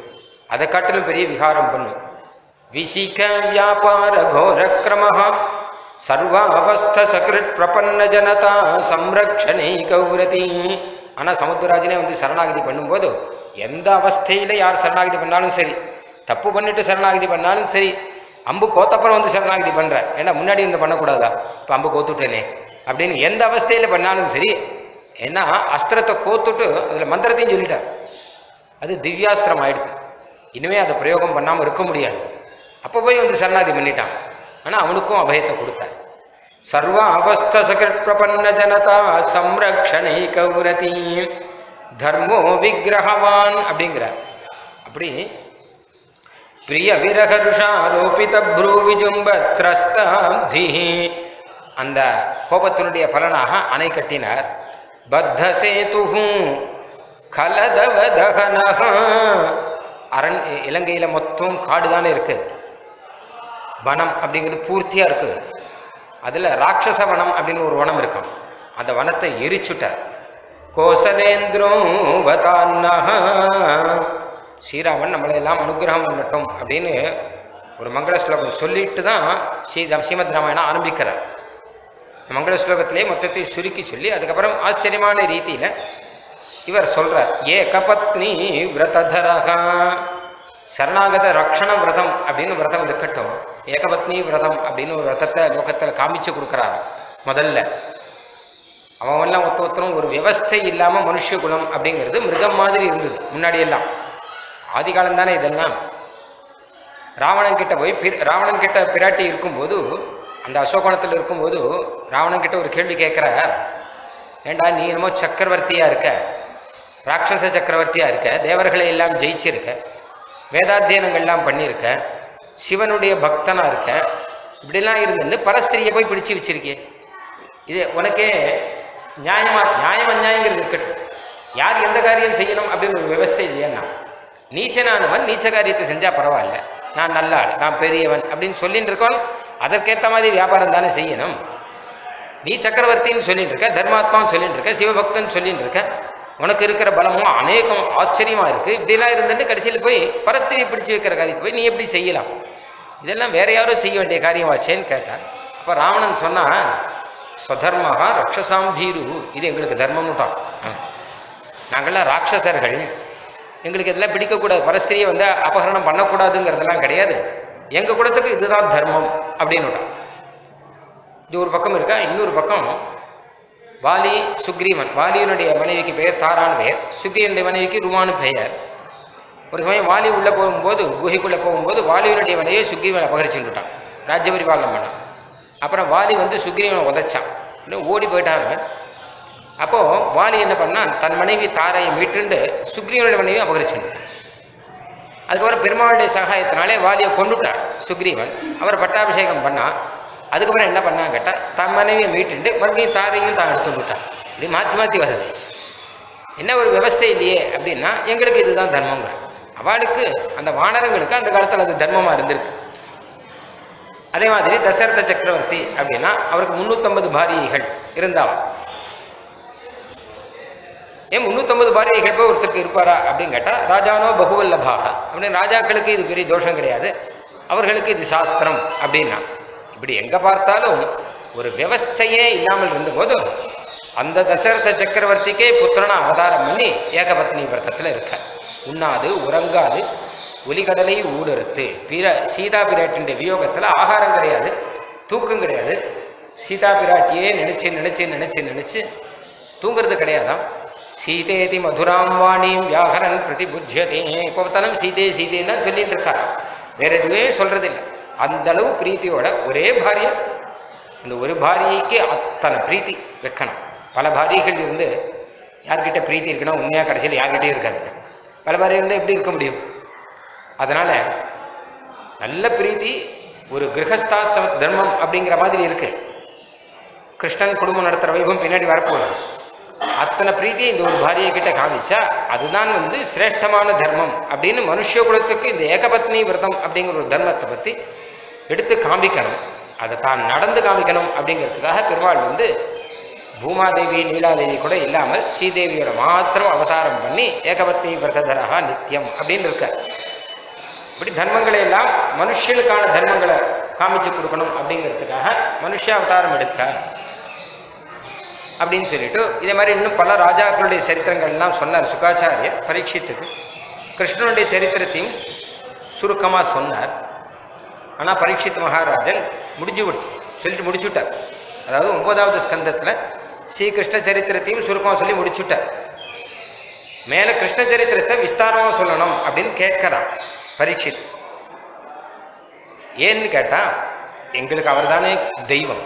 அதை காட்டிலும் பெரிய விகாரம் பண்ணும் விசிக வியாபார கோர கிரமஹா சர்வாவஸ்த சகிருட் பிரபன்ன ஜனதா சம்ரக்ஷணை கௌரதி ஆனா சமுத்திரராஜனே வந்து சரணாகதி பண்ணும்போது எந்த அவஸ்தையில யார் சரணாகதி பண்ணாலும் சரி தப்பு பண்ணிட்டு சரணாகதி பண்ணாலும் சரி அம்பு கோத்தப்புறம் வந்து சரணாகதி பண்ற ஏன்னா முன்னாடி வந்து பண்ணக்கூடாதா இப்போ அம்பு கோத்துட்டேனே அப்படின்னு எந்த அவஸ்தையில பண்ணாலும் சரி ஏன்னா அஸ்திரத்தை கோத்துட்டு அதுல மந்திரத்தையும் சொல்லிட்டார் அது திவ்யாஸ்திரம் ஆயிடுது இனிமே அதை பிரயோகம் பண்ணாமல் இருக்க முடியாது அப்போ போய் வந்து சரணாதி பண்ணிட்டான் ஆனால் அவனுக்கும் அபயத்தை கொடுத்தார் சர்வ அவஸ்த சகிருத் பிரபன்ன ஜனதா சம்ரக்ஷணை கௌரதி தர்மோ விக்கிரகவான் அப்படிங்கிறார் அப்படி பிரிய விரகருஷாரோபித ப்ரூ விஜும்ப திரஸ்தாப்தி அந்த கோபத்தினுடைய பலனாக அணை கட்டினார் பத்த சேது கலதவ தகனக அரண் இலங்கையில மொத்தம் காடு தானே இருக்கு வனம் அப்படிங்கிறது பூர்த்தியா இருக்கு அதுல ராட்சச வனம் அப்படின்னு ஒரு வனம் இருக்காம் அந்த வனத்தை எரிச்சுட்டார் கோசலேந்திரோ வதான்னஹ ஸ்ரீராமன் நம்மளை எல்லாம் அனுகிரகம் பண்ணட்டும் அப்படின்னு ஒரு மங்கள ஸ்லோகம் சொல்லிட்டு தான் ஸ்ரீ ஸ்ரீமத் ராமாயணம் ஆரம்பிக்கிறார் இந்த மங்கள ஸ்லோகத்திலே மொத்தத்தை சுருக்கி சொல்லி அதுக்கப்புறம் ஆச்சரியமான ரீதியில இவர் சொல்றார் ஏகபத்னி விரதரகா சரணாகத ரக்ஷண விரதம் அப்படின்னு விரதம் இருக்கட்டும் ஏகபத்னி விரதம் அப்படின்னு ஒரு விரதத்தை லோகத்தில் காமிச்சு கொடுக்குறாரு முதல்ல அவன் எல்லாம் ஒத்த ஒருத்தரும் ஒரு வியவஸ்தை இல்லாம மனுஷ குலம் அப்படிங்கிறது மிருகம் மாதிரி இருந்தது முன்னாடி எல்லாம் ஆதி காலம் தானே இதெல்லாம் ராவணன் கிட்ட போய் பி- ராவணன் கிட்ட பிராட்டி இருக்கும்போது அந்த அசோகணத்தில் இருக்கும்போது ராவணன் கிட்ட ஒரு கேள்வி கேட்கிறார் ஏண்டா நீ என்னமோ சக்கரவர்த்தியா இருக்க ராட்சச சக்கரவர்த்தியா இருக்க தேவர்களை எல்லாம் ஜெயிச்சிருக்க வேதாத்தியனங்கள்லாம் பண்ணியிருக்க சிவனுடைய பக்தனா இருக்க இப்படிலாம் இருந்துன்னு பரஸ்திரியை போய் பிடிச்சு வச்சிருக்கே இது உனக்கே நியாயமா நியாயம் அநியாயங்கிறது இருக்கட்டும் யார் எந்த காரியம் செய்யணும் அப்படின்னு ஒரு விவஸ்தை இல்லையா நீச்சனானவன் நீச்ச காரியத்தை செஞ்சா பரவாயில்ல நான் நல்ல ஆள் நான் பெரியவன் அப்படின்னு சொல்லிட்டு இருக்கோம் அதற்கேற்ற மாதிரி வியாபாரம் தானே செய்யணும் நீ சக்கரவர்த்தின்னு சொல்லிட்டு இருக்க தர்மாத்மான்னு சொல்லிட்டு இருக்க சிவபக்தன் சொல்லிட்டு இருக்க உனக்கு இருக்கிற பலமும் அநேகம் ஆச்சரியமா இருக்கு இப்படிலாம் இருந்துட்டு கடைசியில் போய் பரஸ்திரியை பிடிச்சு வைக்கிற காரியத்தை போய் நீ எப்படி செய்யலாம் இதெல்லாம் வேற யாரோ செய்ய வேண்டிய காரியமாச்சேன்னு கேட்டான் அப்போ ராவணன் சொன்னா ஸ்வதர்மஹா ரக்ஷசாம் பீரு இது எங்களுக்கு தர்மம்னுட்டான் நாங்கள்லாம் ராட்சசர்கள் எங்களுக்கு இதெல்லாம் பிடிக்கக்கூடாது பரஸ்திரியை வந்து அபகரணம் பண்ணக்கூடாதுங்கிறதெல்லாம் கிடையாது எங்க குலத்துக்கு இதுதான் தர்மம் அப்படின்னுட்டான் இது ஒரு பக்கம் இருக்கா இன்னொரு பக்கம் வாலி சுக்ரீவன் வாலியினுடைய மனைவிக்கு பெயர் தாரான் பெயர் சுக்ரீவனுடைய மனைவிக்கு ருமானு பெயர் ஒரு சமயம் வாலி உள்ள போகும்போது குகைக்குள்ள போகும்போது வாலியினுடைய மனைவியை சுக்ரீவன் அபகரிச்சுட்டான் ராஜ்ய பரிபாலனம் பண்ணான் அப்புறம் வாலி வந்து சுக்ரீவனை உதைச்சான் இன்னும் ஓடி போயிட்டாங்க அப்போ வாலி என்ன பண்ணான் தன் மனைவி தாரையை மீட்டுண்டு சுக்ரீவனுடைய மனைவியை அபகரிச்சுட்டான் அதுக்கப்புறம் பெருமாளுடைய சகாயத்தினாலே வாலியை கொண்டுட்டார் சுக்ரீவன் அவர் பட்டாபிஷேகம் பண்ணா அதுக்கப்புறம் என்ன பண்ணாங்க கேட்டா தன் மனைவியை மீட்டுண்டு மறுபடியும் தாரையும் தான் எடுத்து விட்டான் இப்படி மாற்றி மாற்றி வருது என்ன ஒரு விவஸ்தை இல்லையே அப்படின்னா எங்களுக்கு இதுதான் தர்மங்க அவளுக்கு அந்த வானரங்களுக்கு அந்த காலத்தில் அது தர்மமாக இருந்திருக்கு அதே மாதிரி தசரத சக்கரவர்த்தி அப்படின்னா அவருக்கு முன்னூத்தம்பது பாரியைகள் இருந்தாலும் ஏன் முன்னூத்தம்பது பாரியைகள் போய் ஒருத்தருக்கு இருப்பாரா அப்படின்னு கேட்டா ராஜானோ பகுவல்லபாக அப்படின்னு ராஜாக்களுக்கு இது பெரிய தோஷம் கிடையாது அவர்களுக்கு இது சாஸ்திரம் அப்படின்னா இப்படி எங்க பார்த்தாலும் ஒரு விவஸ்தையே இல்லாமல் இருந்தபோது அந்த தசரத சக்கரவர்த்திக்கே புத்திரனா அவதாரம் பண்ணி ஏகபத்னி விரதத்தில் இருக்க உண்ணாது உறங்காது ஒலிகடலை ஊடறுத்து பிற சீதா பிராட்டின்ற வியோகத்தில் ஆகாரம் கிடையாது தூக்கம் கிடையாது சீதா பிராட்டியே நினைச்சு நினைச்சு நினைச்சு நினைச்சு தூங்குறது கிடையாதாம் சீதேதி மதுராம் வாணியும் வியாகரன் பிரதிபுஜ்யதே இப்போ பார்த்தாலும் சீதே சீதேன்னு தான் சொல்லிட்டு இருக்காராம் வேற எதுவே சொல்றது இல்லை அந்த அளவு பிரீத்தியோட ஒரே பாரியை அந்த ஒரு பாரியைக்கு அத்தனை பிரீத்தி வைக்கணும் பல பாரியைகள் இருந்து யார்கிட்ட பிரீத்தி இருக்குன்னா உண்மையாக கடைசியில் யார்கிட்டயும் இருக்காது பல பாரியை இருந்தால் எப்படி இருக்க முடியும் அதனால நல்ல பிரீத்தி ஒரு கிரகஸ்தாச தர்மம் அப்படிங்கிற மாதிரி இருக்கு கிருஷ்ணன் குடும்பம் நடத்துகிற வைபவம் பின்னாடி வரப்போகுது அத்தனை பிரீத்தியை இந்த ஒரு பாரியை கிட்ட காமிச்சா அதுதான் வந்து சிரேஷ்டமான தர்மம் அப்படின்னு மனுஷ குலத்துக்கு இந்த ஏகபத்னி விரதம் அப்படிங்கிற ஒரு தர்மத்தை பற்றி எடுத்து காமிக்கணும் அதை தான் நடந்து காமிக்கணும் அப்படிங்கிறதுக்காக பெருமாள் வந்து பூமாதேவி நீலாதேவி கூட இல்லாமல் ஸ்ரீதேவியோட மாத்திரம் அவதாரம் பண்ணி ஏகபத்னி விரதரகா நித்தியம் அப்படின்னு இருக்க இப்படி தர்மங்களை எல்லாம் மனுஷனுக்கான தர்மங்களை காமிச்சு கொடுக்கணும் அப்படிங்கிறதுக்காக மனுஷ அவதாரம் எடுத்தார் அப்படின்னு சொல்லிட்டு இதே மாதிரி இன்னும் பல ராஜாக்களுடைய சரித்திரங்கள் எல்லாம் சொன்னார் சுகாச்சாரியர் பரீட்சித்துக்கு கிருஷ்ணனுடைய சரித்திரத்தையும் சுருக்கமாக சொன்னார் ஆனால் பரீட்சித் மகாராஜன் முடிஞ்சு விட்டு சொல்லிட்டு முடிச்சுட்டார் அதாவது ஒன்பதாவது ஸ்கந்தத்தில் ஸ்ரீகிருஷ்ண சரித்திரத்தையும் சுருக்கமாக சொல்லி முடிச்சுட்டார் மேலே கிருஷ்ண சரித்திரத்தை விஸ்தாரமாக சொல்லணும் அப்படின்னு கேட்கிறான் பரீட்சித் ஏன்னு கேட்டா எங்களுக்கு அவர்தானே தெய்வம்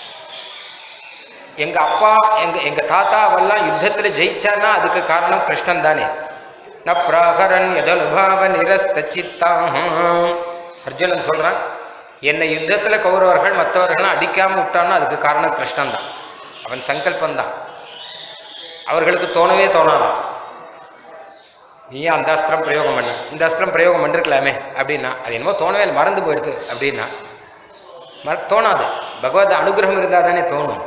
எங்க அப்பா எங்க எங்க தாத்தாவெல்லாம் யுத்தத்துல ஜெயிச்சான்னா அதுக்கு காரணம் கிருஷ்ணன் தானே ந பிராகரன் எதனுபாவ நிரஸ்த சித்தாம் அர்ஜுனன் சொல்றான் என்னை யுத்தத்துல கௌரவர்கள் மற்றவர்கள்லாம் அடிக்காம விட்டான்னா அதுக்கு காரணம் கிருஷ்ணன் தான் அவன் சங்கல்பம் தான் அவர்களுக்கு தோணவே தோணாதான் நீ ஏன் அந்த அஸ்திரம் பிரயோகம் பண்ண இந்த அஸ்திரம் பிரயோகம் பண்ணிருக்கலாமே அப்படின்னா அது என்னமோ தோணவே இல்லை, மறந்து போயிடுது அப்படின்னா மற தோணாது பகவத் அனுகிரகம் இருந்தால் தானே தோணும்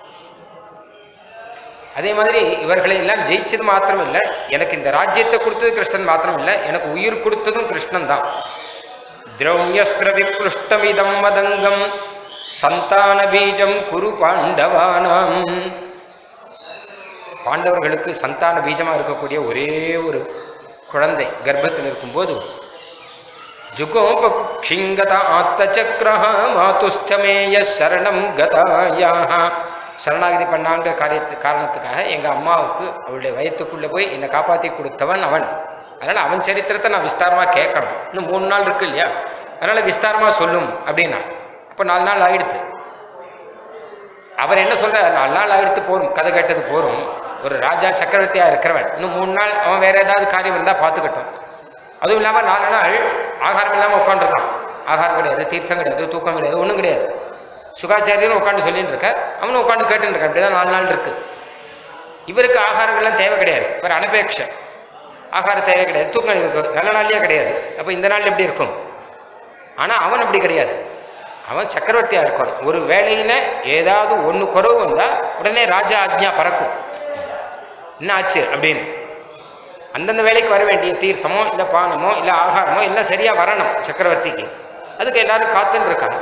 அதே மாதிரி இவர்களை எல்லாம் ஜெயிச்சது மாத்திரம் இல்லை எனக்கு இந்த ராஜ்யத்தை கொடுத்தது கிருஷ்ணன் மாத்திரம் இல்லை எனக்கு உயிர் கொடுத்ததும் கிருஷ்ணன் தான் திரௌண்யஸ்திர விப்ருஷ்டமிதம் மதங்கம் சந்தான பீஜம் குரு பாண்டவானாம் பாண்டவர்களுக்கு சந்தான பீஜமா இருக்கக்கூடிய ஒரே ஒரு குழந்தை கர்ப்பத்தில் இருக்கும்போது ஜுகோபகுக்ஷிங்கத ஆத்த சக்கரஹ மாதுஷ்டமேய சரணம் கதாயாக சரணாகதி பண்ணாங்கிற காரியத்து காரணத்துக்காக எங்க அம்மாவுக்கு அவளுடைய வயத்துக்குள்ள போய் என்னை காப்பாத்தி கொடுத்தவன் அவன் அதனால அவன் சரித்திரத்தை நான் விஸ்தாரமா கேட்கணும் இன்னும் மூணு நாள் இருக்கு இல்லையா அதனால விஸ்தாரமா சொல்லும் அப்படின்னா அப்போ நாலு நாள் ஆயிடுத்து அவர் என்ன சொல்ற நாலு நாள் ஆயிடுத்து போரும் கதை கேட்டது போரும் ஒரு ராஜா சக்கரவர்த்தியா இருக்கிறவன் இன்னும் மூணு நாள் அவன் வேற ஏதாவது காரியம் இருந்தா பார்த்துக்கட்டும் அதுவும் இல்லாம நாலு நாள் ஆகாரம் இல்லாம உட்காந்துருக்கான் ஆகாரம் கிடையாது தீர்த்தம் கிடையாது தூக்கம் கிடையாது ஒன்றும் கிடையாது சுகாச்சாரியரும் உட்காந்து சொல்லிட்டு இருக்கார் அவனும் உட்காந்து கேட்டுட்டு இருக்கான் அப்படிதான் நாலு நாள் இருக்கு இவருக்கு ஆகாரங்கள்லாம் தேவை கிடையாது இவர் அனபேட்ச ஆகாரம் தேவை கிடையாது தூக்கம் இருக்கு நல்ல நாள்லயே கிடையாது அப்போ இந்த நாள் எப்படி இருக்கும் ஆனா அவன் அப்படி கிடையாது அவன் சக்கரவர்த்தியா இருக்கணும் ஒரு வேலையில ஏதாவது ஒண்ணு குறவு வந்தா உடனே ராஜா ஆக்ஞா பறக்கும் என்ன ஆச்சு அப்படின்னு அந்தந்த வேலைக்கு வர வேண்டிய தீர்த்தமோ இல்லை பானமோ இல்லை ஆகாரமோ எல்லாம் சரியா வரணும் சக்கரவர்த்திக்கு அதுக்கு எல்லாரும் காத்துன்னு இருக்காங்க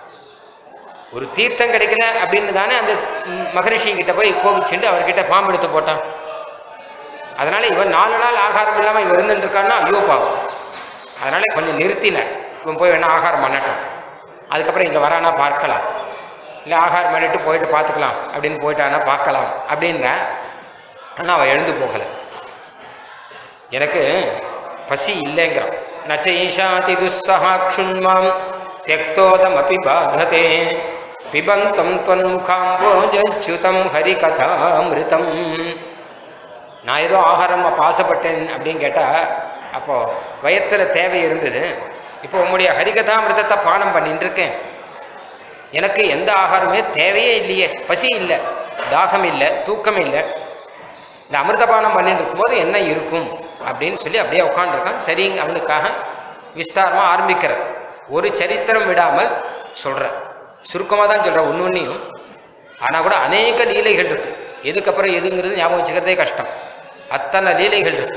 ஒரு தீர்த்தம் கிடைக்கல அப்படின்னு தானே அந்த ம், மகரிஷி கிட்ட போய் கோபிச்சுண்டு அவர்கிட்ட பாம்பு எடுத்து போட்டான் அதனால இவன் நாலு நாள் ஆகாரம் இல்லாம இவன் இருந்துட்டு இருக்கான்னா ஐயோ பாவம் அதனால கொஞ்சம் நிறுத்தினேன் இவன் போய் வேணா ஆகாரம் பண்ணட்டும் அதுக்கப்புறம் இங்க வரானா பார்க்கலாம் இல்லை ஆகாரம் பண்ணிட்டு போயிட்டு பார்த்துக்கலாம் அப்படின்னு போயிட்டானா பார்க்கலாம் அப்படின்ற ஆனால் அவன் எழுந்து போகலை எனக்கு பசி இல்லைங்கிறான் நச்ச ஈஷாதி துஸ்ஸஹாக்ஷுன்மாம் தியக்தோதம் அபி பாததே பிபந்தம் தொன்முகாம்போஜுதம் ஹரிகதாமிருதம் நான் ஏதோ ஆகாரம் அப்ப ஆசைப்பட்டேன் அப்படின்னு கேட்டால் அப்போ வயத்தில் தேவை இருந்தது இப்போ உங்களுடைய ஹரிகதாமிருதத்தை பானம் பண்ணிட்டு இருக்கேன் எனக்கு எந்த ஆகாரமே தேவையே இல்லையே பசி இல்லை தாகம் இல்லை தூக்கம் இல்லை இந்த அமிர்தபானம் பண்ணிட்டு இருக்கும்போது என்ன இருக்கும் அப்படின்னு சொல்லி அப்படியே உட்காந்துருக்கான் சரிங்க அவனுக்காக விஸ்தாரமாக ஆரம்பிக்கிறார் ஒரு சரித்திரம் விடாமல் சொல்கிறேன் சுருக்கமாக தான் சொல்கிறேன் ஒன்று ஒன்றையும் ஆனால் கூட அநேக லீலைகள் இருக்கு எதுக்கப்புறம் எதுங்கிறது ஞாபகம் வச்சுக்கிறதே கஷ்டம் அத்தனை லீலைகள் இருக்கு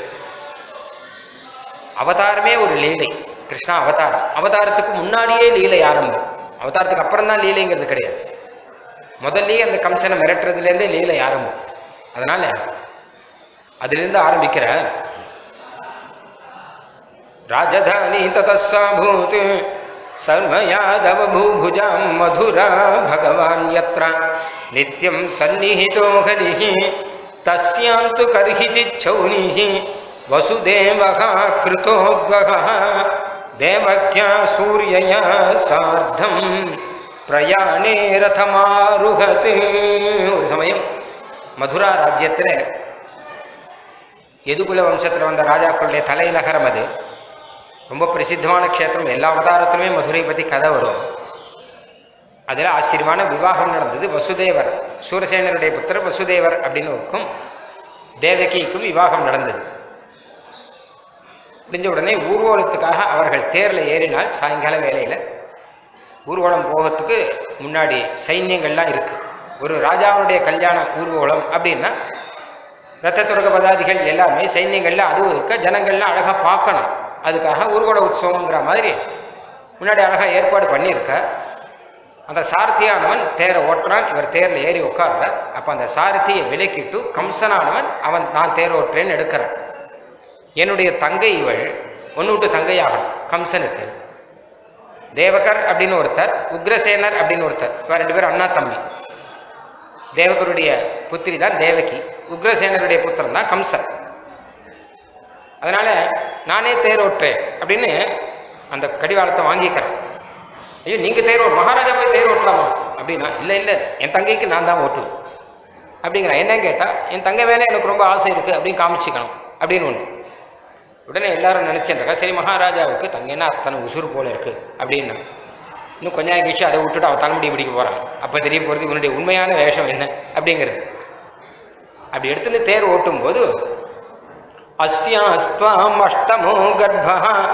அவதாரமே ஒரு லீலை கிருஷ்ணா அவதாரம் அவதாரத்துக்கு முன்னாடியே லீலை ஆரம்பம் அவதாரத்துக்கு அப்புறம் தான் லீலைங்கிறது கிடையாது முதல்லயே அந்த கம்சனை மிரட்டுறதுலேருந்தே லீலை ஆரம்பம் அதனால அதிலிருந்து ஆரம்பிக்கிற ராஜதானி ததசாபூத் சர்வ யாதவ பூபுஜாம் மதுரா பகவான் யத்ர நித்யம் சந்நிஹிதோ ஹரிः தஸ்யாந்து கர்ஹிச்சிச்சௌனிः வசுதேவः கிருதோத்வகः தேவக்யா சூரியயா சார்த்தம் பிரயாணே ரதமாருகத் ஒரு சமயம் மதுரா ராஜ்யத்தில் எதுகுல வம்சத்தில் வந்த ராஜாக்களுடைய தலைநகரம் அது ரொம்ப பிரசித்தமான க்ஷேத்திரம் எல்லா அவதாரத்திலுமே மதுரை பற்றி கதை வரும் அதில் ஆச்சரியமான விவாகம் நடந்தது வசுதேவர் சூரசேனருடைய புத்திரர் வசுதேவர் அப்படின்னு இருக்கும் தேவகிக்கும் விவாகம் நடந்தது முடிஞ்ச உடனே ஊர்வலத்துக்காக அவர்கள் தேரில் ஏறினால் சாயங்கால வேலையில் ஊர்வலம் போகிறதுக்கு முன்னாடி சைன்யங்கள்லாம் இருக்கு ஒரு ராஜாவுடைய கல்யாண ஊர்வலம் அப்படின்னா ரத்த துறக்க பதாதிகள் எல்லாமே சைன்யங்கள்ல அதுவும் இருக்க ஜனங்கள்லாம் அழகாக பார்க்கணும் அதுக்காக ஊர்வல உற்சவங்கிற மாதிரி முன்னாடி அழகாக ஏற்பாடு பண்ணியிருக்க அந்த சாரதியானவன் தேரை ஓட்டுறான் இவர் தேரில் ஏறி உட்கார்றார் அப்போ அந்த சாரதியை விலக்கிட்டு கம்சனானவன் அவன் நான் தேர் ஓட்டுறேன்னு எடுக்கிறான் என்னுடைய தங்கை இவள் ஒன்று விட்டு தங்கையாகணும் கம்சனுக்கு தேவகர் அப்படின்னு ஒருத்தர் உக்ரசேனர் அப்படின்னு ஒருத்தர் இவன் ரெண்டு பேரும் அண்ணா தம்பி தேவகருடைய புத்திரி தான் தேவகி உக்ரசேனருடைய புத்திரன் தான் கம்சன் அதனால நானே தேர் ஓட்டுறேன் அப்படின்னு அந்த கடிவாளத்தை வாங்கிக்கிறேன் ஐயோ நீங்க தேர் ஓ- மகாராஜா போய் தேர் ஓட்டலாமா அப்படின்னா இல்லை இல்லை என் தங்கைக்கு நான் தான் ஓட்டுவேன் அப்படிங்கிறேன் என்னன்னு கேட்டா என் தங்கை மேலே எனக்கு ரொம்ப ஆசை இருக்கு அப்படின்னு காமிச்சிக்கணும் அப்படின்னு ஒன்று உடனே எல்லாரும் நினைச்சிருக்கா சரி மகாராஜாவுக்கு தங்கன்னா அத்தனை உசுறு போல இருக்கு அப்படின்னா இன்னும் கொஞ்ச நேரம் கழிச்சு அதை விட்டுட்டு அவ தலைமுடி பிடிக்க போறான் அப்ப தெரிய போறது இவனுடைய உண்மையான வேஷம் என்ன அப்படிங்கிறது அப்படி எடுத்துன்னு தேர் ஓட்டும் போது அஸ்யாஸ்துவாம் அஷ்டமோ கர்ப்ப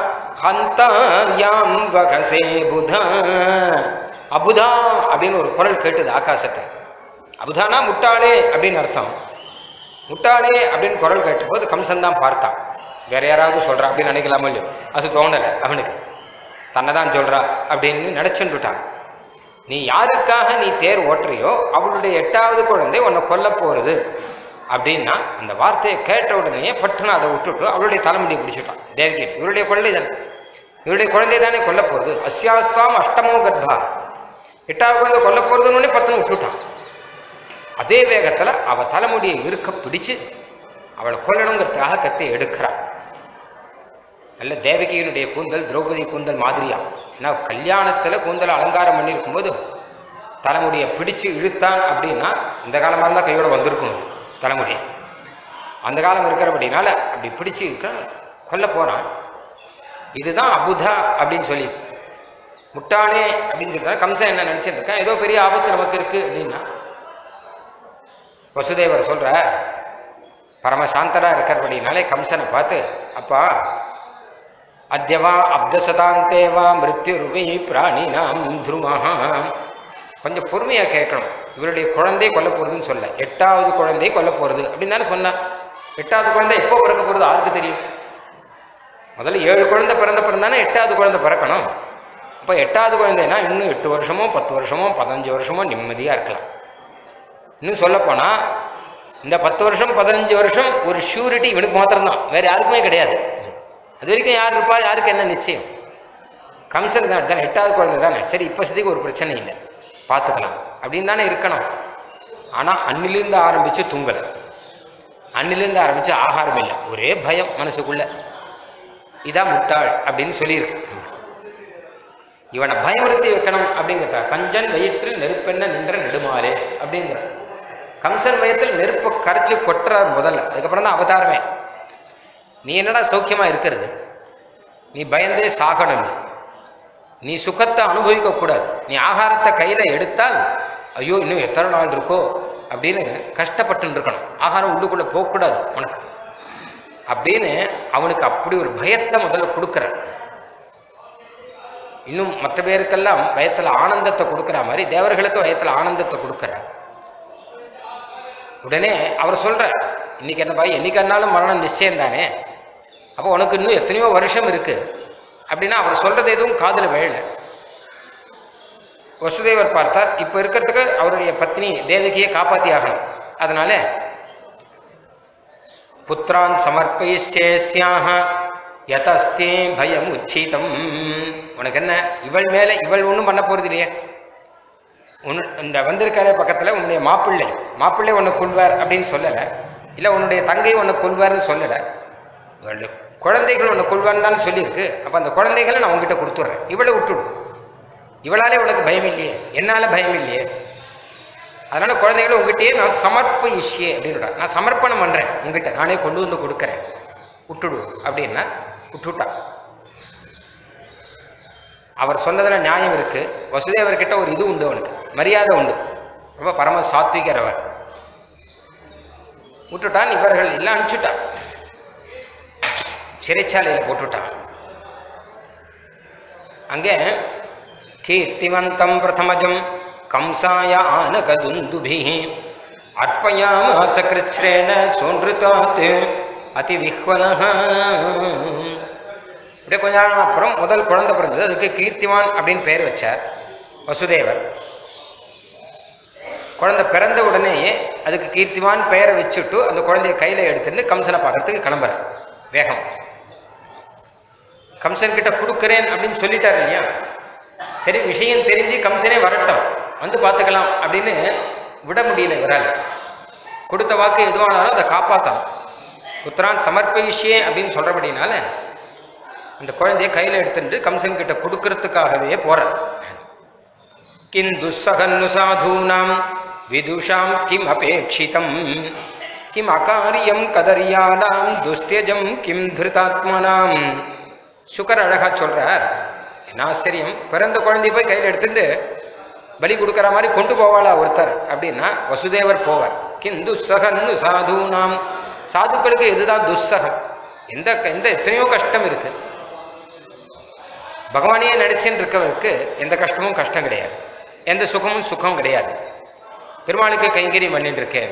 ஹந்தாயாம் வகசே புதா அபுதா அப்படின்னு ஒரு குரல் கேட்டுது ஆகாசத்தை அபுதானா முட்டாளே அப்படின்னு அர்த்தம் முட்டாளே அப்படின்னு குரல் கேட்டபோது கம்சன் தான் பார்த்தான் வேற யாராவது சொல்றா அப்படின்னு நினைக்கலாமோ இல்லையோ அது தோணலை அவனுக்கு தன்னை தான் சொல்றா அப்படின்னு நினைச்சுட்டான் நீ யாருக்காக நீ தேர் ஓட்டுறியோ அவளுடைய எட்டாவது குழந்தை உன்னை கொல்ல போறது அப்படின்னா அந்த வார்த்தையை கேட்ட உடனே பட்டுன்னு அதை விட்டுட்டு அவளுடைய தலைமுடியை பிடிச்சிட்டான் தேவகி இவருடைய குழந்தை தானே இவருடைய குழந்தை தானே கொல்ல போறது அஸ்யாஸ்தாம் அஷ்டமோ கர்ப்பா எட்டாவது குழந்தை கொல்ல போறதுன்னு பட்டுன்னு விட்டுட்டான் அதே வேகத்துல அவ தலைமுடியை இருக்க பிடிச்சு அவளை கொல்லணுங்கிறதுக்காக கத்தி எடுக்கிறான் நல்ல தேவகியினுடைய கூந்தல் திரௌபதி கூந்தல் மாதிரியா ஏன்னா கல்யாணத்துல கூந்தல் அலங்காரம் பண்ணியிருக்கும் போது தலைமுடியை பிடிச்சு இழுத்தான் அப்படின்னா இந்த காலமாக இருந்தால் கையோட வந்திருக்கும் தலைமுடி அந்த காலம் இருக்கிறபடினால அப்படி பிடிச்சு இருக்க கொல்ல போறான் இதுதான் அபுதா அப்படின்னு சொல்லி முட்டாளே அப்படின்னு சொல்றாரு கம்சன் என்ன நினைச்சிட்டு இருக்கான் ஏதோ பெரிய ஆபத்து நமக்கு இருக்கு அப்படின்னா வசுதேவர் சொல்ற பரமசாந்தரா இருக்கிறபடினாலே கம்சனை பார்த்து அப்பா அத்யவா அப்தசதாந்தேவா மிருத்யுருவை பிராணினாம் துருமஹா கொஞ்சம் பொறுமையா கேட்கணும் இவருடைய குழந்தை கொல்ல போறதுன்னு சொல்ல எட்டாவது குழந்தை கொல்ல போறது அப்படின்னு தானே சொன்னா எட்டாவது குழந்தை எப்போ பிறக்க போறது யாருக்கு தெரியும் முதல்ல ஏழு குழந்தை பிறந்த பிறந்தானே எட்டாவது குழந்தை பிறக்கணும் அப்போ எட்டாவது குழந்தைனா இன்னும் எட்டு வருஷமோ பத்து வருஷமோ பதினஞ்சு வருஷமோ நிம்மதியா இருக்கலாம் இன்னும் சொல்லப்போனா இந்த பத்து வருஷம் பதினஞ்சு வருஷம் ஒரு ஷூரிட்டி இவனுக்கு மாத்திரம்தான் வேற யாருக்குமே கிடையாது அது வரைக்கும் யார் இருப்பார் யாருக்கு என்ன நிச்சயம் கம்சன் தான் தானே எட்டாவது குழந்தை தானே சரி இப்போ சதிக்கு ஒரு பிரச்சனை இல்லை பார்த்துக்கலாம் அப்படின்னு தானே இருக்கணும் ஆனால் அன்னிலிருந்து ஆரம்பித்து தூங்கலை அன்னிலிருந்து ஆரம்பித்து ஆகாரம் இல்லை ஒரே பயம் மனசுக்குள்ள இதான் முட்டாள் அப்படின்னு சொல்லியிருக்கு இவனை பயமுறுத்தி வைக்கணும் அப்படிங்கிறத கஞ்சன் வயிற்றில் நெருப்பென்ன நின்ற நெடுமாலே அப்படிங்கிற கம்சன் வயிற்றில் நெருப்பை கரைச்சி கொட்டுறார் முதல்ல அதுக்கப்புறம் தான் அவதாரமே நீ என்னடா சௌக்கியமா இருக்கிறது நீ பயந்தே சாகணும் நீ. நீ சுகத்தை அனுபவிக்க கூடாது நீ ஆகாரத்தை கையில எடுத்தால் ஐயோ இன்னும் எத்தனை நாள் இருக்கோ அப்படின்னு கஷ்டப்பட்டு இருக்கணும் ஆகாரம் உள்ளுக்குள்ள போகக்கூடாது உனக்கு அப்படின்னு அவனுக்கு அப்படி ஒரு பயத்தை முதல்ல கொடுக்குற இன்னும் மற்ற பேருக்கெல்லாம் பயத்துல ஆனந்தத்தை கொடுக்குற மாதிரி தேவர்களுக்கு பயத்துல ஆனந்தத்தை கொடுக்குற உடனே அவர் சொல்ற இன்னைக்கு என்ன பாய் என்னைக்கானாலும் மரணம் நிச்சயம் தானே அப்போ உனக்கு இன்னும் எத்தனையோ வருஷம் இருக்கு அப்படின்னா அவர் சொல்றது எதுவும் காதுல விழல வசுதேவர் பார்த்தார் இப்போ இருக்கிறதுக்கு அவருடைய பத்னி தேவகியை காப்பாத்தி ஆகணும் அதனால புத்திரான் சமர்ப்பயிஷ்யேஸ்யாக யதஸ்தே பயம் உச்சிதம் உனக்கு என்ன இவள் மேல இவள் ஒன்றும் பண்ண போறது இல்லையே உன் இந்த வந்திருக்காரே பக்கத்தில் உன்னுடைய மாப்பிள்ளை மாப்பிள்ளை உன்னை கொள்வார் அப்படின்னு சொல்லலை இல்லை உன்னுடைய தங்கை உன்னை கொள்வார்னு சொல்லலை இவளுடைய குழந்தைகள் உன்னை கொள்வார்னு தான் சொல்லியிருக்கு அப்போ அந்த குழந்தைகளை நான் உங்ககிட்ட கொடுத்துட்றேன் இவளை விட்டுடும் இவளாலே உனக்கு பயம் இல்லையே என்னால் பயம் இல்லையே அதனால குழந்தைகளை உங்ககிட்டயே நான் சமர்ப்ப இஷ்யே அப்படின்னு நான் சமர்ப்பணம் பண்ணுறேன் உங்ககிட்ட நானே கொண்டு வந்து கொடுக்குறேன் விட்டுடு அப்படின்னா விட்டுட்டா அவர் சொன்னதுல நியாயம் இருக்கு வசுதேவர்கிட்ட ஒரு இது உண்டு அவனுக்கு மரியாதை உண்டு ரொம்ப பரம சாத்விகர் அவர் விட்டுட்டான் இவர்கள் எல்லாம் அனுப்பிச்சுட்டான் சிறைச்சாலையில் போட்டுட்டான் அங்கே கீர்த்திவந்தம் பிரதமஜம் கம்சாய ஆனகதுந்துபி அர்ப்பயாமாச கிருச்ரேண சோன்றுதாத் அதிவிஹ்வலः இப்படியே கொஞ்ச நாள் அப்புறம் முதல் குழந்தை பிறந்தது அதுக்கு கீர்த்திவான் அப்படின்னு பெயர் வச்சார் வசுதேவர் குழந்தை பிறந்த உடனேயே அதுக்கு கீர்த்திவான் பெயரை வச்சுட்டு அந்த குழந்தைய கையில எடுத்துட்டு கம்சனை பார்க்கறதுக்கு கிளம்புற வேகம் கம்சன் கிட்ட கொடுக்குறேன் அப்படின்னு சொல்லிட்டார் இல்லையா சரி விஷயம் தெரிஞ்சு கம்சனே வரட்டும் வந்து பார்த்துக்கலாம் அப்படின்னு விட முடியல இவரால் கொடுத்த வாக்கு எதுவானாலும் அதை காப்பாற்றணும் புத்திரான் சமர்ப்பயிஷியே அப்படின்னு சொல்றபடினால அந்த குழந்தைய கையில எடுத்துட்டு கம்சன் கிட்ட கொடுக்கறதுக்காகவே போறார் கிம் துஸ்ஸகன்னு சாதூனாம் விதுஷாம் கிம் அபேட்சிதம் கிம் அகாரியம் கதரியானாம் துஸ்தியஜம் கிம் திருதாத்மனாம் சுகர் அழகா சொல்றார் என்ன ஆச்சரியம் பிறந்த குழந்தைய போய் கையில் எடுத்துட்டு பலி கொடுக்கற மாதிரி கொண்டு போவாளா ஒருத்தர் அப்படின்னா வசுதேவர் போவார் கிம் துஸ்ஸகன்னு சாதூனாம் சாதுக்களுக்கு எதுதான் துஸ்ஸகம் எந்த எந்த எத்தனையோ கஷ்டம் இருக்கு பகவானையே நடிச்சுன்னு இருக்கவருக்கு எந்த கஷ்டமும் கஷ்டம் கிடையாது எந்த சுகமும் சுகம் கிடையாது பெருமாளுக்கு கைங்கரியம் பண்ணிட்டு இருக்கேன்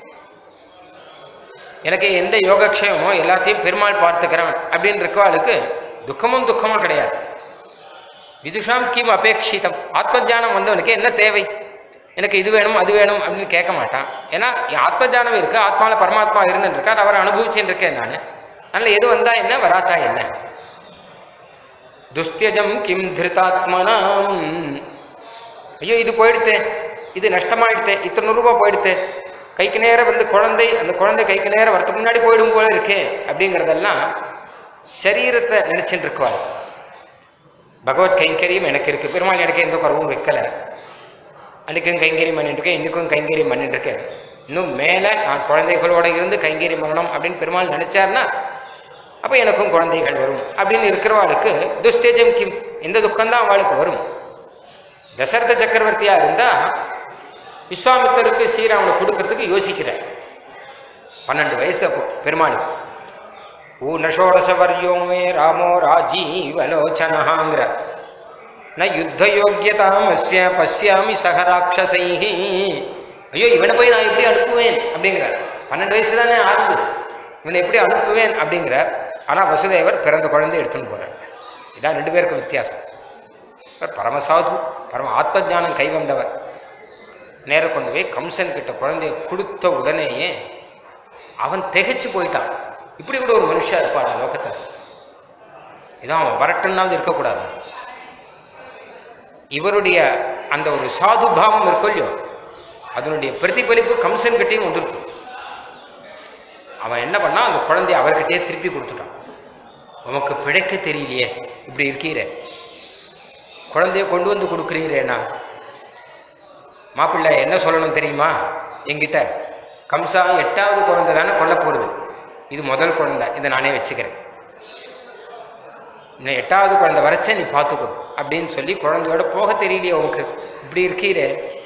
எனக்கு எந்த யோகக்ஷேமமோ எல்லாத்தையும் பெருமாள் பார்த்துக்கிறான் அப்படின்னு இருக்கவாளுக்கு துக்கமும் துக்கமா கிடையாது விதுஷாம் கிம் அபேட்சிதம் ஆத்ம தியானம் வந்தவனுக்கு என்ன தேவை எனக்கு இது வேணும் அது வேணும் அப்படின்னு கேட்க மாட்டான் ஏன்னா என் ஆத்ம தியானம் இருக்கு ஆத்மாவில் பரமாத்மா இருந்துட்டு இருக்கார் அவரை அனுபவிச்சுட்டு இருக்கேன் நான் அதனால எது வந்தா என்ன வராத்தா என்ன துஸ்தியஜம் கிம் திருதாத்மனாம் ஐயோ இது போயிடுத்தே இது நஷ்டமாயிடுத்தே இத்தனை ரூபாய் போயிடுத்தே கைக்கு நேரம் வந்து குழந்தை அந்த குழந்தை கைக்கு நேரம் வரதுக்கு முன்னாடி போயிடும் போல இருக்கே அப்படிங்கிறதெல்லாம் சரீரத்தை நினைச்சுட்டு இருக்குவாள் பகவத் கைங்கரியம் எனக்கு இருக்கு பெருமாள் எனக்கு எந்த குறவும் வைக்கல அன்னைக்கும் கைங்கரியம் பண்ணிட்டு இருக்கேன் இன்னைக்கும் கைங்கரியம் பண்ணிட்டு இருக்கேன் இன்னும் மேலே நான் குழந்தைகளோட இருந்து கைங்கரியம் பண்ணணும் அப்படின்னு பெருமாள் நினைச்சாருன்னா அப்போ எனக்கும் குழந்தைகள் வரும் அப்படின்னு இருக்கிறவாளுக்கு துஸ்தேஜம் கிம் எந்த துக்கம்தான் அவளுக்கு வரும் தசரத சக்கரவர்த்தியா இருந்தா விஸ்வாமித்தருக்கு ஸ்ரீராமனை கொடுக்கறதுக்கு யோசிக்கிறார் பன்னெண்டு வயசு அப்போ பெருமாளுக்கு ஊனஷோடசவர்யோமே ராமோ ராஜீவலோச்சனஹாங்கிற ந யுத்த யோக்கியதாம் அஸ்ய பசியாமி சக ராட்சசைஹி ஐயோ இவனை போய் நான் எப்படி அனுப்புவேன் அப்படிங்கிறார் பன்னெண்டு வயசு தானே ஆகுது இவனை எப்படி அனுப்புவேன் அப்படிங்கிறார் ஆனால் வசுதேவர் பிறந்த குழந்தை எடுத்துன்னு போறார் இதான் ரெண்டு பேருக்கும் வித்தியாசம் இவர் பரமசாது பரம ஆத்ம ஞானம் கைவந்தவர் நேர கொண்டு போய் கம்சன் கிட்ட குழந்தைய கொடுத்த உடனேயே அவன் திகைச்சு போயிட்டான் இப்படி கூட ஒரு மனுஷா இருப்பாடா லோகத்தில் இதான் அவன் வரட்டுன்னாவது இருக்கக்கூடாது இவருடைய அந்த ஒரு சாது பாவம் இருக்கும் இல்லையோ அதனுடைய பிரதிபலிப்பு கம்சன் கிட்டேயும் வந்துருக்கு அவன் என்ன பண்ணா அந்த குழந்தைய அவர்கிட்டயே திருப்பி கொடுத்துட்டான் உமக்கு பிழைக்க தெரியலையே இப்படி இருக்கீரே குழந்தைய கொண்டு வந்து கொடுக்குறீரேண்ணா மாப்பிள்ளை என்ன சொல்லணும் தெரியுமா என்கிட்ட கம்சா எட்டாவது குழந்தை தானே கொல்ல போடுது இது முதல் குழந்தை இதை நானே வச்சுக்கிறேன் இன்னும் எட்டாவது குழந்தை வரைச்ச நீ பார்த்துக்கோ அப்படின்னு சொல்லி குழந்தையோட போக தெரியலையே உனக்கு இப்படி இருக்கீரே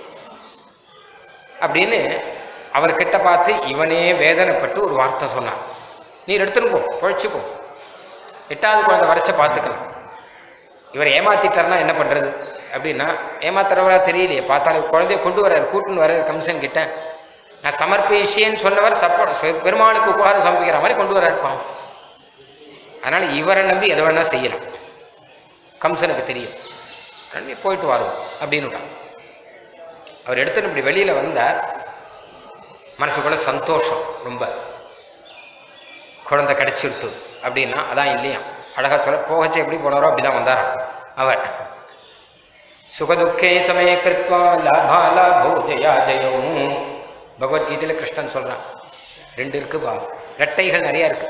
அப்படின்னு அவர்கிட்ட பார்த்து இவனே வேதனைப்பட்டு ஒரு வார்த்தை சொன்னான் நீர் எடுத்துன்னு போ பொழைச்சுக்கோ எட்டாவது குழந்தை வரைச்ச பார்த்துக்கலாம் இவர் ஏமாத்திட்டார்னா என்ன பண்றது அப்படின்னா ஏமாத்துறவரா தெரியலையே பார்த்தாலே குழந்தைய கொண்டு வர்றாரு கூட்டுன்னு வர்றாரு கம்சன் கிட்ட நான் சமர்ப்பிஷேன்னு சொன்னவர் சப்ப பெருமாளுக்கு உபகாரம் சமர்ப்பிக்கிற மாதிரி கொண்டு வர்றாரு பாவம் அதனால இவரை நம்பி எதை வேணா செய்யலாம் கம்சனுக்கு தெரியும் அதனால நீ போயிட்டு வரும் அப்படின்னு அவர் எடுத்துன்னு இப்படி வெளியில வந்தார் மனசுக்குள்ள சந்தோஷம் ரொம்ப குழந்தை கிடைச்சிருத்து அப்படின்னா அதான் இல்லையா அழகா சொல்ல போகச்சு எப்படி போனாரோ அப்படிதான் வந்தாராம் அவர் சுகதுக்கே சமய கிருத்வா லாபா லாபோ ஜயா ஜெயம் பகவத்கீதையில கிருஷ்ணன் சொல்றான் ரெண்டு இருக்குப்பா ரெட்டைகள் நிறைய இருக்கு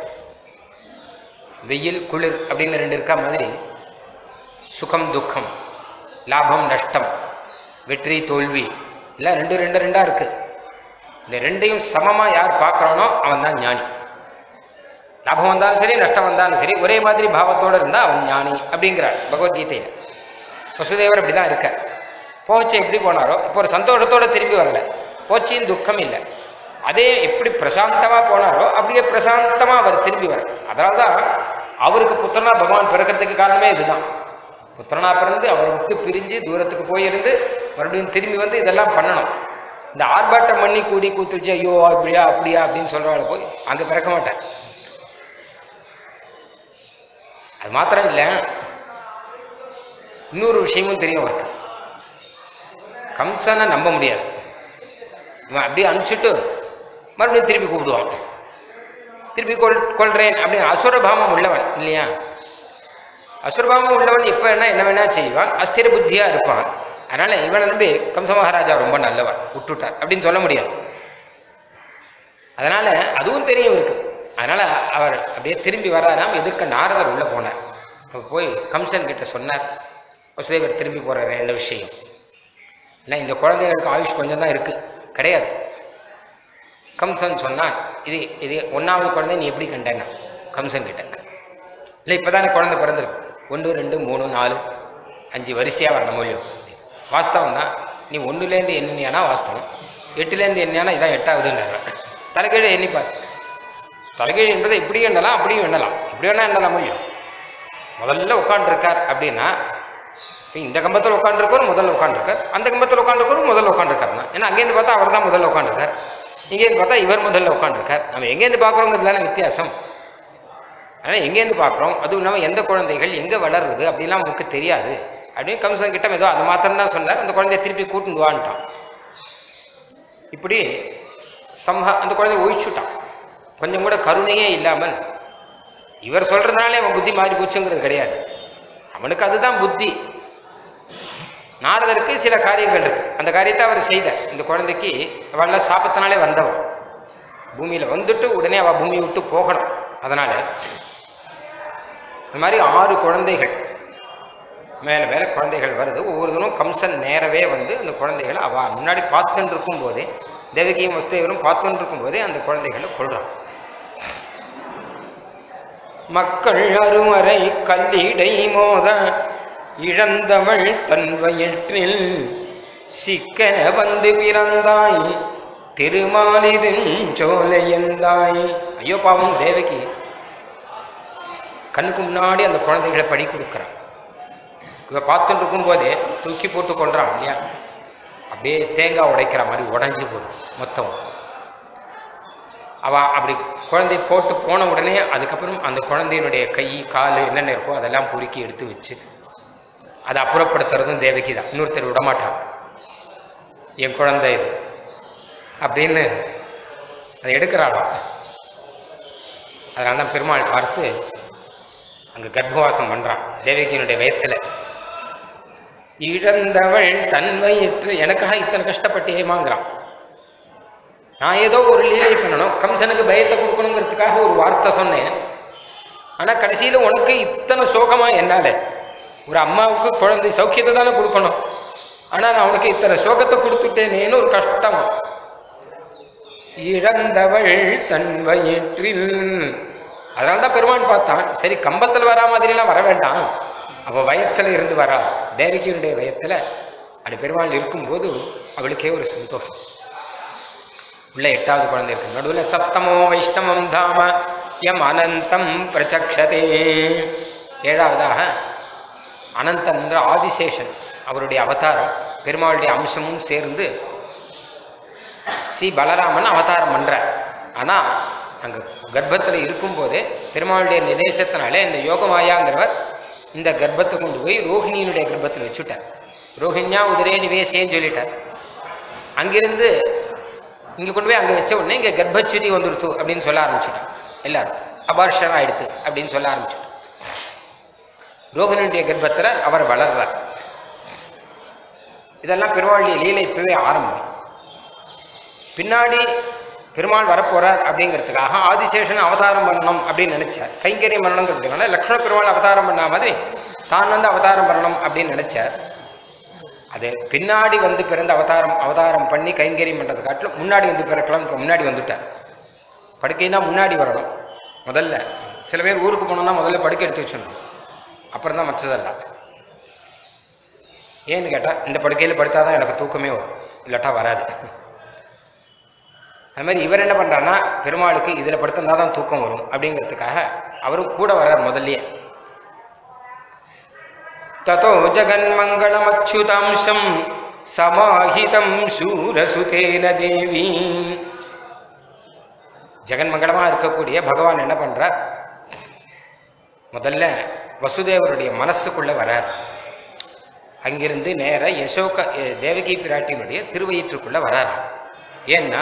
வெயில் குளிர் அப்படின்னு ரெண்டு இருக்கா மாதிரி சுகம் துக்கம் லாபம் நஷ்டம் வெற்றி தோல்வி எல்லாம் ரெண்டு ரெண்டு ரெண்டா இருக்கு இந்த ரெண்டையும் சமமா யார் பார்க்கறானோ அவன் தான் ஞானி லாபம் வந்தாலும் சரி நஷ்டம் வந்தாலும் சரி ஒரே மாதிரி பாவத்தோட இருந்தா அவன் ஞானி அப்படிங்கிறார் பகவத்கீதையில வசுதேவர் அப்படிதான் இருக்க போச்சு எப்படி போனாரோ இப்போ ஒரு சந்தோஷத்தோட திரும்பி வரல போச்சின்னு துக்கம் இல்லை அதே எப்படி பிரசாந்தமா போனாரோ அப்படியே பிரசாந்தமா அவர் திரும்பி வர அதனால்தான் அவருக்கு புத்திரனா பகவான் பிறக்கிறதுக்கு காரணமே இதுதான் புத்திரனா பிறந்து அவர் விட்டு பிரிஞ்சு தூரத்துக்கு போயிருந்து மறுபடியும் திரும்பி வந்து இதெல்லாம் பண்ணணும் இந்த ஆர்ப்பாட்டம் பண்ணி கூடி கூத்துச்சு ஐயோ அப்படியா அப்படியா அப்படின்னு சொல்றவாள் போய் அங்க பிறக்க மாட்டேன் அது மாத்திரம் இல்லை இன்னொரு விஷயமும் தெரியும் அவருக்கு கம்சனை நம்ப முடியாது இவன் அப்படியே அனுப்பிச்சிட்டு மறுபடியும் திருப்பி கூப்பிடுவான் திருப்பி கொள் கொள்றேன் அப்படின்னு அசுரபாவம் உள்ளவன் இல்லையா அசுரபாவம் உள்ளவன் எப்போ என்ன என்ன வேணா செய்வான் அஸ்திர புத்தியாக இருப்பான் அதனால இவனை நம்பி கம்ச மகாராஜா ரொம்ப நல்லவர் விட்டுட்டார் அப்படின்னு சொல்ல முடியாது அதனால அதுவும் தெரியும் இருக்கு அதனால அவர் அப்படியே திரும்பி வராராம் எதிர்க்க நாரதர் உள்ள போனார் அப்ப போய் கம்சன் கிட்ட சொன்னார் வசுதேவர் திரும்பி போற ரெண்டு விஷயம் இல்லை இந்த குழந்தைகளுக்கு ஆயுஷ் கொஞ்சம் தான் இருக்கு கிடையாது கம்சன் சொன்னான் இது இது ஒன்றாவது குழந்தை நீ எப்படி கண்டேன்னா கம்சன் கிட்ட இல்லை இப்போதானே குழந்தை பிறந்திருக்கு ஒன்று ரெண்டு மூணு நாலு அஞ்சு வரிசையாக வரணும் மொழியும் வாஸ்தவம் தான் நீ ஒன்றுலேருந்து எண்ணியானா வாஸ்தவம் எட்டுலேருந்து எண்ணியானா இதான் எட்டாவதுன்னு தலைகீழ் எண்ணிப்பார் தலைகீழ் என்பதை இப்படியும் எண்ணலாம் அப்படியும் எண்ணலாம் இப்படி வேணா எண்ணலாம் முடியும் முதல்ல உட்காந்துருக்கார் அப்படின்னா இப்ப இந்த கம்பத்தில் உட்காந்துருக்கவர் முதல்ல உட்காந்துருக்கார் அந்த கம்பத்தில் உட்காந்துருக்கவர் முதல்ல உட்காந்துருக்காருனா ஏன்னா அங்கேருந்து பார்த்தா அவர் தான் முதல்ல உட்காந்துருக்கார் இங்கேருந்து பார்த்தா இவர் முதல்ல உட்காந்துருக்கார் நம்ம எங்கேருந்து பார்க்குறோங்கிறதுல வித்தியாசம் ஆனால் எங்கேருந்து பார்க்குறோம் அதுவும் இல்லாமல் எந்த குழந்தைகள் எங்கே வளருது அப்படிலாம் நமக்கு தெரியாது அப்படின்னு கம்சன் கிட்ட ஏதோ அது மாத்திரம் தான் சொன்னார் அந்த குழந்தைய திருப்பி கூட்டிட்டு வான்ட்டான் இப்படி சம்ஹா அந்த குழந்தைய ஒழிச்சுட்டான் கொஞ்சம் கூட கருணையே இல்லாமல் இவர் சொல்றதுனாலே அவன் புத்தி மாறி போச்சுங்கிறது கிடையாது அவனுக்கு அதுதான் புத்தி நாரதருக்கு சில காரியங்கள் இருக்கு அந்த காரியத்தை அவர் செய்த இந்த குழந்தைக்கு அவள சாபத்தினாலே வந்தவன் பூமியில வந்துட்டு உடனே அவ பூமியை விட்டு போகணும் அதனால இந்த மாதிரி ஆறு குழந்தைகள் மேல மேல குழந்தைகள் வருது ஒவ்வொரு தினம் கம்சன் நேரவே வந்து அந்த குழந்தைகளை அவ முன்னாடி பார்த்துட்டு இருக்கும் போதே தேவகியும் வசுதேவரும் பார்த்துட்டு இருக்கும் போதே அந்த குழந்தைகளை கொள்றான் மக்கள் அருமறை கல்லிடை மோத இழந்தவள் தன் வயிற்றில் சிக்கன வந்து பிறந்தாய் திருமாலிருஞ்சோலையந்தாய் ஐயோ பாவம் தேவகி கண்ணுக்கு முன்னாடி அந்த குழந்தைகளை படி கொடுக்குறான் இவ பார்த்துட்டு இருக்கும் போதே தூக்கி போட்டு கொள்றான் இல்லையா அப்படியே தேங்காய் உடைக்கிற மாதிரி உடைஞ்சு போடும் மொத்தம் அவ அப்படி குழந்தை போட்டு போன உடனே அதுக்கப்புறம் அந்த குழந்தையினுடைய கை கால் என்னென்ன இருக்கோ அதெல்லாம் பொறுக்கி எடுத்து வச்சு அதை அப்புறப்படுத்துறதும் தேவகி தான் இன்னொருத்தர் விடமாட்டான் என் குழந்தை இது அப்படின்னு அதை எடுக்கிறாளாம் அதனால தான் பெருமாள் பார்த்து அங்கே கர்ப்பவாசம் பண்றான் தேவகியினுடைய வயத்தில் இழந்தவள் தன் வயிற்று எனக்காக இத்தனை கஷ்டப்பட்டேமாங்கிறான் நான் ஏதோ ஒரு லீலை பண்ணணும் கம்சனுக்கு பயத்தை கொடுக்கணுங்கிறதுக்காக ஒரு வார்த்தை சொன்னேன் ஆனால் கடைசியில் உனக்கு இத்தனை சோகமா என்னால ஒரு அம்மாவுக்கு குழந்தை சௌக்கியத்தை தானே கொடுக்கணும் ஆனால் நான் உனக்கு இத்தனை சோகத்தை கொடுத்துட்டேனேன்னு ஒரு கஷ்டமா இழந்தவள் தன் வயிற்றில் அதனால தான் பெருமான் பார்த்தான் சரி கம்பத்தில் வரா மாதிரிலாம் வர வேண்டாம் அவ வயத்தில் இருந்து வரா தேவகியுடைய வயத்தில் அப்படி பெருமாள் இருக்கும்போது அவளுக்கே ஒரு சந்தோஷம் உள்ள எட்டாவது குழந்தை இருக்கு நடுவில் சப்தமோ வைஷ்ணவம் தாம எம் அனந்தம் பிரச்சக்ஷதே ஏழாவதாக அனந்தன் என்ற ஆதிசேஷன் அவருடைய அவதாரம் பெருமாளுடைய அம்சமும் சேர்ந்து ஸ்ரீ பலராமன் அவதாரம் பண்றார் ஆனா அங்க கர்ப்பத்தில் இருக்கும்போதே பெருமாளுடைய நிதேசத்தினாலே இந்த யோகமாயாங்கிறவர் இந்த கர்ப்பத்தை கொண்டு போய் ரோஹிணியினுடைய கர்ப்பத்தில் வச்சுட்டார் ரோஹிணியா உதிரே நிவேசேன்னு சொல்லிட்டார் அங்கிருந்து இங்க கொண்டு போய் அங்க வச்ச உடனே இங்க கர்ப்பச்சுதி வந்துருத்து அப்படின்னு சொல்ல ஆரம்பிச்சுட்டான் எல்லாரும் அபார்ஷன் ஆயிடுத்து அப்படின்னு சொல்ல ஆரம்பிச்சுட்டான் ரோஹிணியுடைய கர்ப்பத்தில் அவர் வளர்றார் இதெல்லாம் பெருமாளுடைய லீலை இப்பவே ஆரம்பம் பின்னாடி பெருமாள் வரப்போறார் அப்படிங்கிறதுக்காக ஆதிசேஷன் அவதாரம் பண்ணணும் அப்படின்னு நினைச்சார் கைங்கரியம் பண்ணணுங்கிறதுனால லக்ஷ்மண பெருமாள் அவதாரம் பண்ண மாதிரி தான் வந்து அவதாரம் பண்ணணும் அப்படின்னு நினைச்சார் அது பின்னாடி வந்து பிறந்த அவதாரம் அவதாரம் பண்ணி கைங்கரியம் பண்றது காட்டிலும் முன்னாடி வந்து பிறக்கலாம் இப்ப முன்னாடி வந்துட்டார் படுக்கைன்னா முன்னாடி வரணும் முதல்ல சில பேர் ஊருக்கு போனோம்னா முதல்ல படுக்கை எடுத்து வச்சிடணும் அப்புறம் தான் மற்றதெல்லாம் ஏன்னு கேட்டால் இந்த படுக்கையில் படுத்தாதான் எனக்கு தூக்கமே வரும் இல்லாட்டா வராது அது மாதிரி இவர் என்ன பண்றாருன்னா பெருமாளுக்கு இதில் படுத்திருந்தா தான் தூக்கம் வரும் அப்படிங்கிறதுக்காக அவரும் கூட வர்றார் முதல்லயே ததோ ஜகன்மங்களமச்சுதாம்சம் சமாஹிதம் சூரசுதேன தேவி ஜெகன்மங்களமா இருக்கக்கூடிய பகவான் என்ன பண்றார் முதல்ல வசுதேவருடைய மனசுக்குள்ள வரார் அங்கிருந்து நேர யசோக எ- தேவகி பிராட்டியினுடைய திருவயிற்றுக்குள்ள வரார் ஏன்னா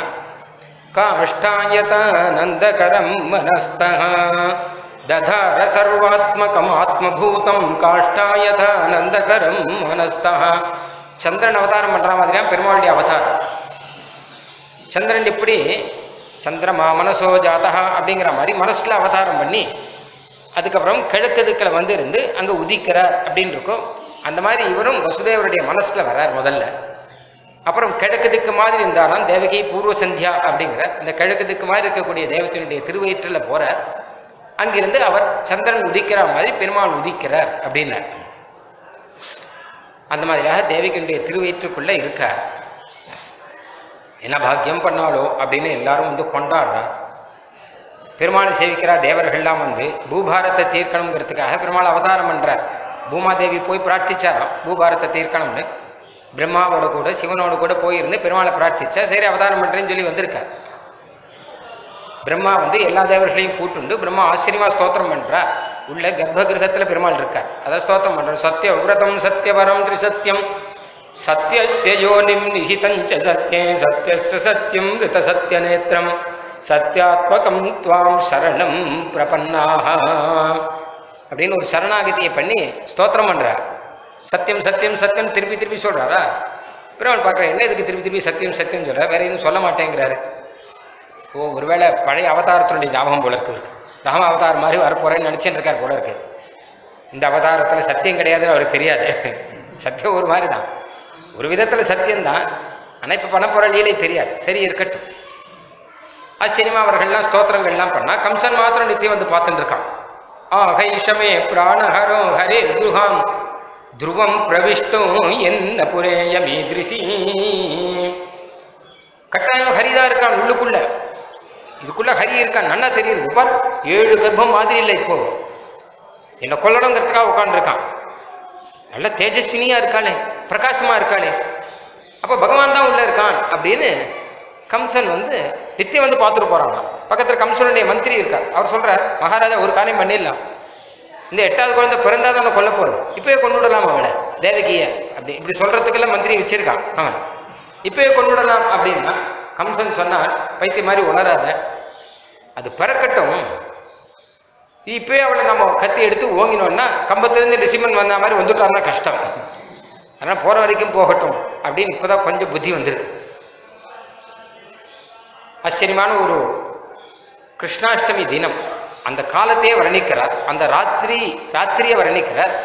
காஷ்டாயதானந்தகரம் மனஸ்தः ததார சர்வாத்மகம் ஆத்மபூதம் காஷ்டாயதானந்தகரம் மனஸ்தः சந்திரன் அவதாரம் பண்ற மாதிரியா பெருமாளுடைய அவதாரம் சந்திரன் இப்படி சந்திரமா மனசோ ஜாதகா அப்படிங்கிற மாதிரி மனசுல அவதாரம் பண்ணி அதுக்கப்புறம் கிழக்கு திக்கில் வந்து இருந்து அங்க உதிக்கிறார் அப்படின்னு இருக்கும் அந்த மாதிரி இவரும் வசுதேவருடைய மனசுல வர்றார் முதல்ல அப்புறம் கிழக்கு திக்கு மாதிரி இருந்தாராம் தேவகி பூர்வ சந்தியா அப்படிங்கிற இந்த கிழக்கு திக்கு மாதிரி இருக்கக்கூடிய தேவத்தினுடைய திருவயிற்றில் போறார் அங்கிருந்து அவர் சந்திரன் உதிக்கிற மாதிரி பெருமாள் உதிக்கிறார் அப்படின்னார் அந்த மாதிரியாக தேவகியுடைய திருவயிற்றுக்குள்ள இருக்கார் என்ன பாக்கியம் பண்ணாலோ அப்படின்னு எல்லாரும் வந்து கொண்டாடுறார் பெருமாளை சேவிக்கிறா தேவர்கள்லாம் வந்து பூபாரத்தை தீர்க்கணுங்கிறதுக்காக பெருமாள் அவதாரம் பண்றார் பூமாதேவி போய் பிரார்த்திச்சாராம் பூபாரத்தை தீர்க்கணும்னு பிரம்மாவோட கூட சிவனோட கூட போயிருந்து பெருமாளை பிரார்த்திச்சா சரி அவதாரம் பண்றேன்னு சொல்லி வந்திருக்கார் பிரம்மா வந்து எல்லா தேவர்களையும் கூட்டுண்டு பிரம்மா ஆச்சரியமா ஸ்தோத்திரம் பண்றா உள்ள கர்ப்ப கிரகத்துல பெருமாள் இருக்கார் அதான் ஸ்தோத்திரம் பண்றார் சத்ய விரதம் சத்யவரம் திரிசத்தியம் சத்யஸ்ய யோனிம் நிஹிதஞ்ச சத்யே சத்யஸ்ய சத்யம் ரித சத்யநேத்திரம் சத்யாத்மகம் துவாம் சரணம் பிரபன்னாக அப்படின்னு ஒரு சரணாகதியை பண்ணி ஸ்தோத்திரம் பண்றார் சத்தியம் சத்தியம் சத்தியம் திருப்பி திருப்பி சொல்றாரா பெருமாள் பார்க்குற என்ன இதுக்கு திருப்பி திருப்பி சத்தியம் சத்தியம் சொல்ற வேற எதுவும் சொல்ல மாட்டேங்கிறாரு ஓ ஒருவேளை பழைய அவதாரத்தினுடைய ஞாபகம் போல இருக்கு ராம அவதாரம் மாதிரி வரப்போறேன்னு நினைச்சுட்டு இருக்கார் போல இருக்கு இந்த அவதாரத்தில் சத்தியம் கிடையாதுன்னு அவருக்கு தெரியாது சத்தியம் ஒரு மாதிரி தான் ஒரு விதத்தில் சத்தியம்தான் ஆனால் இப்போ பண்ண போகிற லீலை தெரியாது சரி இருக்கட்டும் ஆச்சரியமா அவர்கள்லாம் ஸ்தோத்திரங்கள்லாம் பண்ணா கம்சன் மாத்திரம் நித்தியம் வந்து பார்த்துட்டு இருக்கான் ஆகைஷமே பிராணஹரோ ஹரே குருஹாம் துருவம் பிரவிஷ்டும் என்ன புரேய மீதிருஷி கட்டாயம் ஹரிதான் இருக்கான் உள்ளுக்குள்ள இதுக்குள்ள ஹரி இருக்கான் நன்னா தெரியுது பார் ஏழு கர்ப்பம் மாதிரி இல்லை இப்போ என்னை கொல்லணுங்கிறதுக்காக உட்காந்துருக்கான் நல்ல தேஜஸ்வினியா இருக்காளே பிரகாசமா இருக்காளே அப்ப பகவான் தான் உள்ள இருக்கான் அப்படின்னு கம்சன் வந்து நித்தியம் வந்து பார்த்துட்டு போறாங்க பக்கத்துல கம்சனுடைய மந்திரி இருக்கார் அவர் சொல்றார் மகாராஜா ஒரு காரியம் பண்ணிடலாம் இந்த எட்டாவது குழந்தை பிறந்தாதான் அவனை கொல்ல போறது இப்பயே கொண்டு விடலாம் அவளை தேவகிய அப்படி இப்படி சொல்றதுக்கெல்லாம் மந்திரி வச்சிருக்கான் அவன் இப்பயே கொண்டு விடலாம் அப்படின்னா கம்சன் சொன்னான் பைத்திய மாதிரி உணராத அது பிறக்கட்டும் இப்பயே அவளை நம்ம கத்தி எடுத்து ஓங்கினோம்னா கம்பத்திலிருந்து டிசிமன் வந்த மாதிரி வந்துட்டாருன்னா கஷ்டம் அதனால் போற வரைக்கும் போகட்டும் அப்படின்னு இப்போதான் கொஞ்சம் புத்தி வந்திருக்கு ஆச்சரியமான ஒரு கிருஷ்ணாஷ்டமி தினம் அந்த காலத்தையே வர்ணிக்கிறார் அந்த ராத்திரி ராத்திரியை வர்ணிக்கிறார்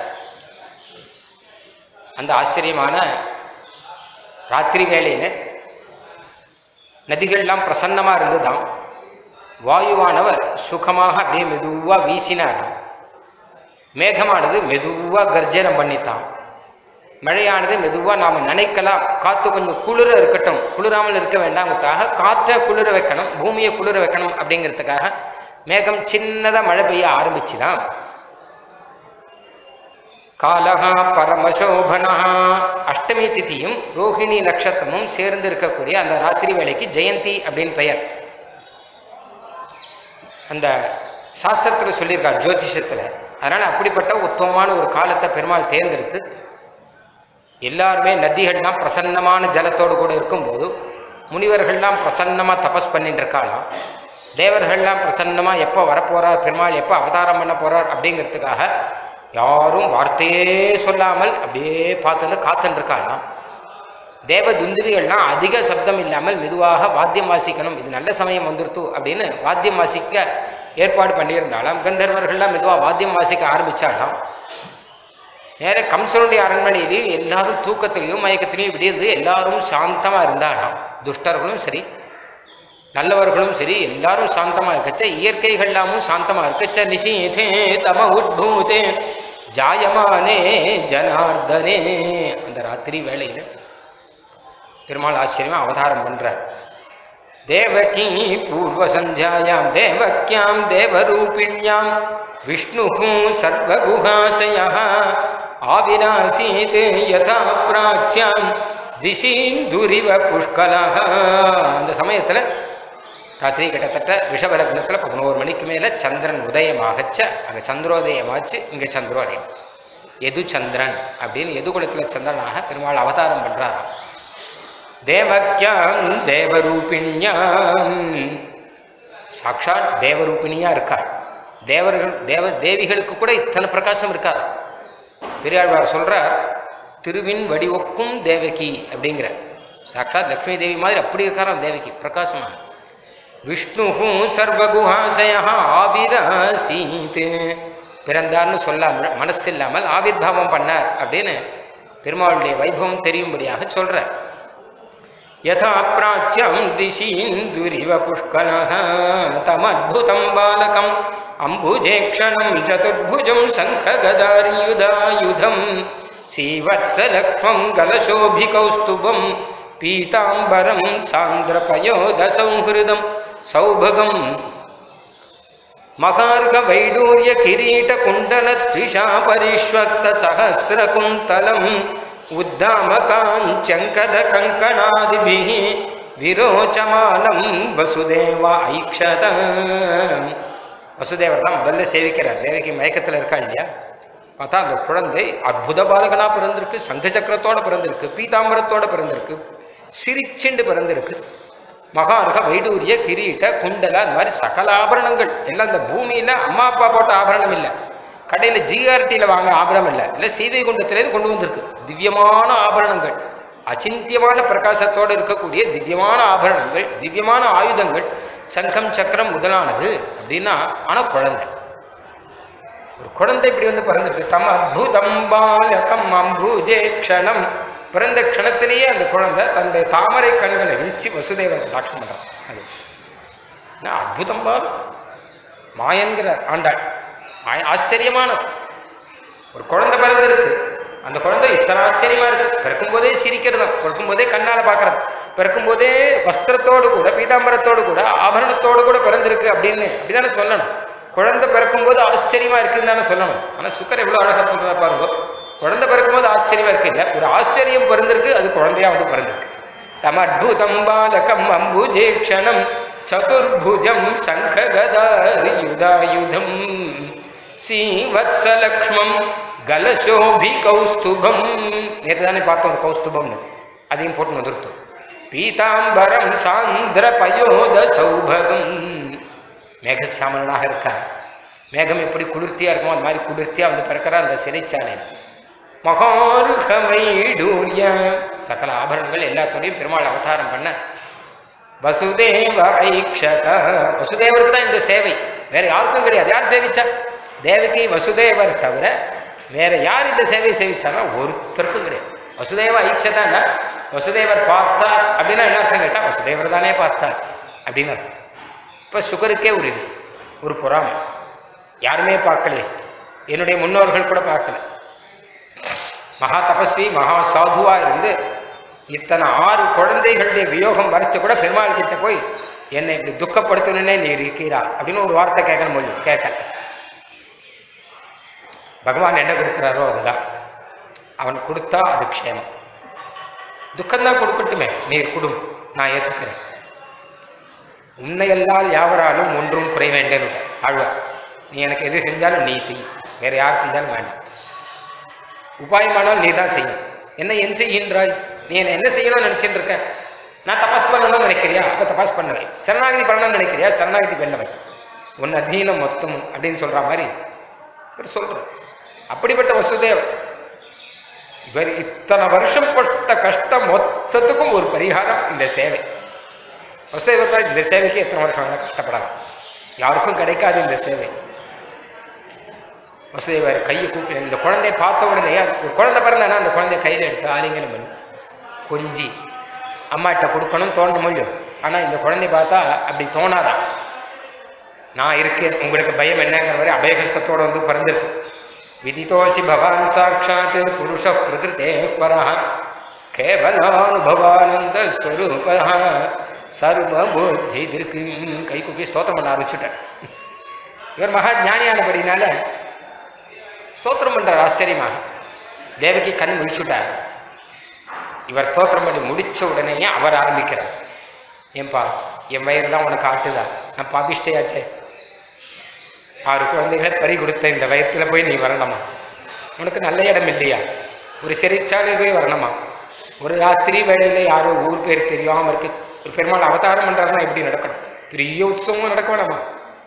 அந்த ஆச்சரியமான ராத்திரி வேளையில நதிகள்லாம் பிரசன்னமா இருந்துதான் வாயுவானவர் சுகமாக அப்படியே மெதுவா வீசினாராம் மேகமானது மெதுவா கர்ஜனம் பண்ணித்தான் மழையானது மெதுவா நாம நினைக்கலாம் காத்து கொஞ்சம் குளிர இருக்கட்டும் குளிராமல் இருக்க வேண்டாம்க்காக காற்றை குளிர வைக்கணும் பூமியை குளிர வைக்கணும் அப்படிங்கிறதுக்காக மேகம் சின்னதா மழை பெய்ய ஆரம்பிச்சுதான் காலகா பரமசோபனா அஷ்டமி திதியும் ரோஹிணி நட்சத்திரமும் சேர்ந்து இருக்கக்கூடிய அந்த ராத்திரி வேளைக்கு ஜெயந்தி அப்படின்னு பெயர் அந்த சாஸ்திரத்தில் சொல்லியிருக்கார் ஜோதிஷத்தில் அதனால் அப்படிப்பட்ட உத்தமமான ஒரு காலத்தை பெருமாள் தேர்ந்தெடுத்து எல்லாருமே நதிகள்லாம் பிரசன்னமான ஜலத்தோடு கூட இருக்கும்போது முனிவர்கள்லாம் பிரசன்னமாக தபஸ் பண்ணிட்டு இருக்காளாம் தேவர்கள்லாம் பிரசன்னமாக எப்போ வரப்போறார் பெருமாள் எப்போ அவதாரம் பண்ண போறார் அப்படிங்கிறதுக்காக யாரும் வார்த்தையே சொல்லாமல் அப்படியே பார்த்துட்டு காத்துட்டு இருக்காளாம் தேவ துந்துவிகள்லாம் அதிக சப்தம் இல்லாமல் மெதுவாக வாத்தியம் வாசிக்கணும் இது நல்ல சமயம் வந்துருத்து அப்படின்னு வாத்தியம் வாசிக்க ஏற்பாடு பண்ணியிருந்தாலும் கந்தர்வர்கள்லாம் மெதுவாக வாத்தியம் வாசிக்க ஆரம்பிச்சாலாம் நேர கம்சனுடைய அரண்மனையிலையும் எல்லாரும் தூக்கத்திலையும் மயக்கத்திலையும் இப்படி இருந்து எல்லாரும் சாந்தமா இருந்தாலாம் துஷ்டர்களும் சரி நல்லவர்களும் சரி எல்லாரும் சாந்தமா இருக்கச்ச இயற்கைகள்லாமும் சாந்தமா இருக்கச்ச நிஷீதே தம உட்பூதே ஜாயமானே ஜனார்தனே அந்த ராத்திரி வேளையில பெருமாள் ஆச்சரியமா அவதாரம் பண்றார் தேவகி பூர்வ சந்தியாயாம் தேவக்கியாம் தேவரூபிண்யாம் விஷ்ணு சர்வகுஹாசய ஆவிராசீத் யதா பிராச்சியாம் திசீந்துரிவ புஷ்கலா அந்த சமயத்தில் ராத்திரி கிட்டத்தட்ட விஷபலக்னத்தில் பதினோரு மணிக்கு மேலே சந்திரன் உதயமாகச்ச அங்கே சந்திரோதயமாச்சு இங்கே சந்திரோதயம் எது சந்திரன் அப்படின்னு எதுகுலத்தில் சந்திரனாக பெருமாள் அவதாரம் பண்றாராம் தேவக்கியாம் தேவரூபிணியாம் சாட்சாத் தேவரூபிணியா இருக்காள் தேவர்கள் தேவ தேவிகளுக்கு கூட இத்தனை பிரகாசம் இருக்காது பெரியாழ்வார் சொல்றார் திருவின் வடிவொக்கும் தேவகி அப்படிங்கிற சாட்சாத் லக்ஷ்மி தேவி மாதிரி அப்படி இருக்காராம் தேவகி பிரகாசமாக விஷ்ணு சர்வகுஹாசய ஆவிராசீத் பிறந்தார்னு சொல்லாமல் மனசு இல்லாமல் ஆவிர்வாவம் பண்ணார் அப்படின்னு பெருமாளுடைய வைபவம் தெரியும்படியாக சொல்றார் யதா பிராச்சியம் திசீந்துரிவ புஷ்கலः தமத்புதம் பாலகம் அம்புஜேக்ஷணம் சதுர்புஜம் சங்ககதாரியுதாயுதம் சீவத்சலக்ஷ்மம் கலசோபிகௌஸ்துபம் பீதாம்பரம் சாந்திரபயோதசௌஹிருதம் சௌபகம் மகார்க வைடூரிய கிரீட குண்டல த்விஷா பரிஷ்வக்த சஹசிர குந்தலம் உத்தாமகாஞ்சங்கத கங்கணாதிபிः விரோச்சமானம் வசுதேவ ஐக்ஷத வசுதேவர் தான் முதல்ல சேவிக்கிறார் தேவகி மயக்கத்தில் இருக்கா இல்லையா பார்த்தா அந்த குழந்தை அற்புத பாலகனா பிறந்திருக்கு சங்க சக்கரத்தோட பிறந்திருக்கு பீதாம்பரத்தோட பிறந்திருக்கு சிரிச்சுண்டு பிறந்திருக்கு மகார்க வைடூரிய கிரீட்ட குண்டல அந்த மாதிரி சகல ஆபரணங்கள் எல்லாம் இந்த பூமியில அம்மா அப்பா போட்ட ஆபரணம் இல்லை கடையில் ஜிஆர்டியில் வாங்க ஆபரணம் இல்லை இல்லை சீதை குண்டத்திலேருந்து கொண்டு வந்திருக்கு திவ்யமான ஆபரணங்கள் அச்சிந்தியமான பிரகாசத்தோடு இருக்கக்கூடிய திவ்யமான ஆபரணங்கள் திவ்யமான ஆயுதங்கள் சங்கம் சக்கரம் முதலானது அப்படின்னா ஆனால் குழந்தை ஒரு குழந்தை இப்படி வந்து பிறந்திருக்கு தம் அத்புதம் பாலகம் அம்புஜே க்ஷணம் பிறந்த க்ஷணத்திலேயே அந்த குழந்தை தன்னுடைய தாமரை கண்களை வீழ்ச்சி வசுதேவன் டாக்டர் பண்றான் அது என்ன அற்புதம் பால் மாயன்கிற ஆண்டாள் ஆய- ஆச்சரியமான ஒரு குழந்தை பிறந்திருக்கு அந்த குழந்தை இத்தனை ஆச்சரியமா இருக்கு பிறக்கும் போதே சிரிக்கிறது பிறக்கும் போதே கண்ணால பாக்குறது பிறக்கும் போதே வஸ்திரத்தோடு கூட பீதாம்பரத்தோடு கூட ஆபரணத்தோடு கூட பிறந்திருக்கு அப்படின்னு அப்படிதானே சொல்லணும் குழந்தை பிறக்கும் போது ஆச்சரியமா இருக்குன்னு தானே சொல்லணும் ஆனா சுக்கர் எவ்வளவு அழகா சொல்றா பாருங்க குழந்தை பிறக்கும் போது ஆச்சரியமா இருக்கு இல்ல ஒரு ஆச்சரியம் பிறந்திருக்கு அது குழந்தையா வந்து பிறந்திருக்கு தமத்புதம் பாலகம் அம்புஜேக்ஷணம் சதுர்புஜம் சங்ககதாரியுதாயுதம் சீவத்சலக்ஷ்மம் கலசோபி கௌஸ்துபம் நேற்று தானே பார்த்தோம் கௌஸ்துபம்னு அதையும் போட்டு வந்துருத்தோம் பீதாம்பரம் சாந்திர பயோத சௌபகம் மேகசியாமலனாக இருக்கார் மேகம் எப்படி குளிர்த்தியா இருக்குமோ அந்த மாதிரி குளிர்த்தியா வந்து பிறக்கிறார் அந்த சிறைச்சாலை மகாருகமைடூரிய சகல ஆபரணங்கள் எல்லாத்தோடையும் பெருமாள் அவதாரம் பண்ண வசுதேவ ஐக்ஷக வசுதேவருக்கு தான் இந்த சேவை வேற யாருக்கும் கிடையாது யார் சேவிச்சா தேவகி வசுதேவர் தவிர வேற யார் இந்த சேவையை சேவிச்சாரோ ஒருத்தருக்கும் கிடையாது வசுதேவ ஐக்ஷதான்னா வசுதேவர் பார்த்தார் அப்படின்னா என்ன அர்த்தம் கேட்டா வசுதேவர் தானே பார்த்தார் அப்படின்னு அர்த்தம் இப்போ சுகருக்கே ஒரு இது ஒரு பொறாமை யாருமே பார்க்கலையே என்னுடைய முன்னோர்கள் கூட பார்க்கல மகா தபஸ்வி மகா சாதுவா இருந்து இத்தனை ஆறு குழந்தைகளுடைய வியோகம் வரைச்ச கூட பெருமாள் கிட்ட போய் என்னை இப்படி துக்கப்படுத்தணுன்னே நீ இருக்கிறா அப்படின்னு ஒரு வார்த்தை கேட்கணும் முடியும் கேட்க பகவான் என்ன கொடுக்குறாரோ அதுதான் அவன் கொடுத்தா அது க்ஷேமம் துக்கம்தான் கொடுக்கட்டுமே நீர் கொடும் நான் ஏற்றுக்கிறேன் உன்னையல்லால் யாவராலும் ஒன்றும் குறை வேண்டேன் ஆழ்வார் நீ எனக்கு எது செஞ்சாலும் நீ செய் வேற யார் செஞ்சாலும் வேண்டாம் உபாயமானால் நீ தான் செய்யும் என்ன என் செய்கின்றாய் நீ என்ன என்ன செய்யணும்னு நினைச்சிட்டு இருக்க நான் தபாஸ் பண்ணணும்னு நினைக்கிறியா அப்ப தபாஸ் பண்ணுவேன் சரணாகதி பண்ணணும்னு நினைக்கிறியா சரணாகதி பண்ணவன் உன் அத்தீனம் மொத்தம் அப்படின்னு சொல்ற மாதிரி இவர் சொல்ற அப்படிப்பட்ட வசுதேவன் இவர் இத்தனை வருஷம் பட்ட கஷ்டம் மொத்தத்துக்கும் ஒரு பரிகாரம் இந்த சேவை வசுதேவர் தான் இந்த சேவைக்கு எத்தனை வருஷம் வேணா கஷ்டப்படலாம் யாருக்கும் கிடைக்காது இந்த சேவை வசுதேவர் கையை கூப்பி இந்த குழந்தைய பார்த்த உடனே ஒரு குழந்தை பிறந்தானா அந்த குழந்தைய கையில் எடுத்து ஆலிங்கனம் பண்ணி கொஞ்சி அம்மாட்ட கொடுக்கணும் தோன்ற முடியும் ஆனால் இந்த குழந்தைய பார்த்தா அப்படி தோணாதான் நான் இருக்கேன் உங்களுக்கு பயம் என்னங்கிற மாதிரி அபயகஸ்தத்தோட வந்து பிறந்திருக்கு விதிதோசி பவான் சாட்சாத் புருஷ பிரகிருதே பரா கேவலானுபவானந்த ஸ்வரூப சர்வ புத்தி இருக்கு கை குப்பி ஸ்தோத்திரம் பண்ண ஆரம்பிச்சுட்டேன் இவர் மகா ஞானியானபடினால ஸ்தோத்திரம் பண்றார் ஆச்சரியமாக தேவகி கண் முழிச்சுட்டார் இவர் ஸ்தோத்திரம் பண்ணி முடிச்ச உடனேயே அவர் ஆரம்பிக்கிறார் ஏன்பா என் வயிறு தான் உனக்கு ஆட்டுதா நான் பாபிஷ்டையாச்சே ஆறு குழந்தைகளை பறி கொடுத்த இந்த வயத்துல போய் நீ வரணுமா உனக்கு நல்ல இடம் இல்லையா ஒரு சிறைச்சாலை போய் வரணுமா ஒரு ராத்திரி வேளையில யாரோ ஊர் பேர் தெரியாம இருக்கு ஒரு பெருமாள் அவதாரம் பண்றாருன்னா எப்படி நடக்கணும் பெரிய உற்சவம் நடக்க வேணாமா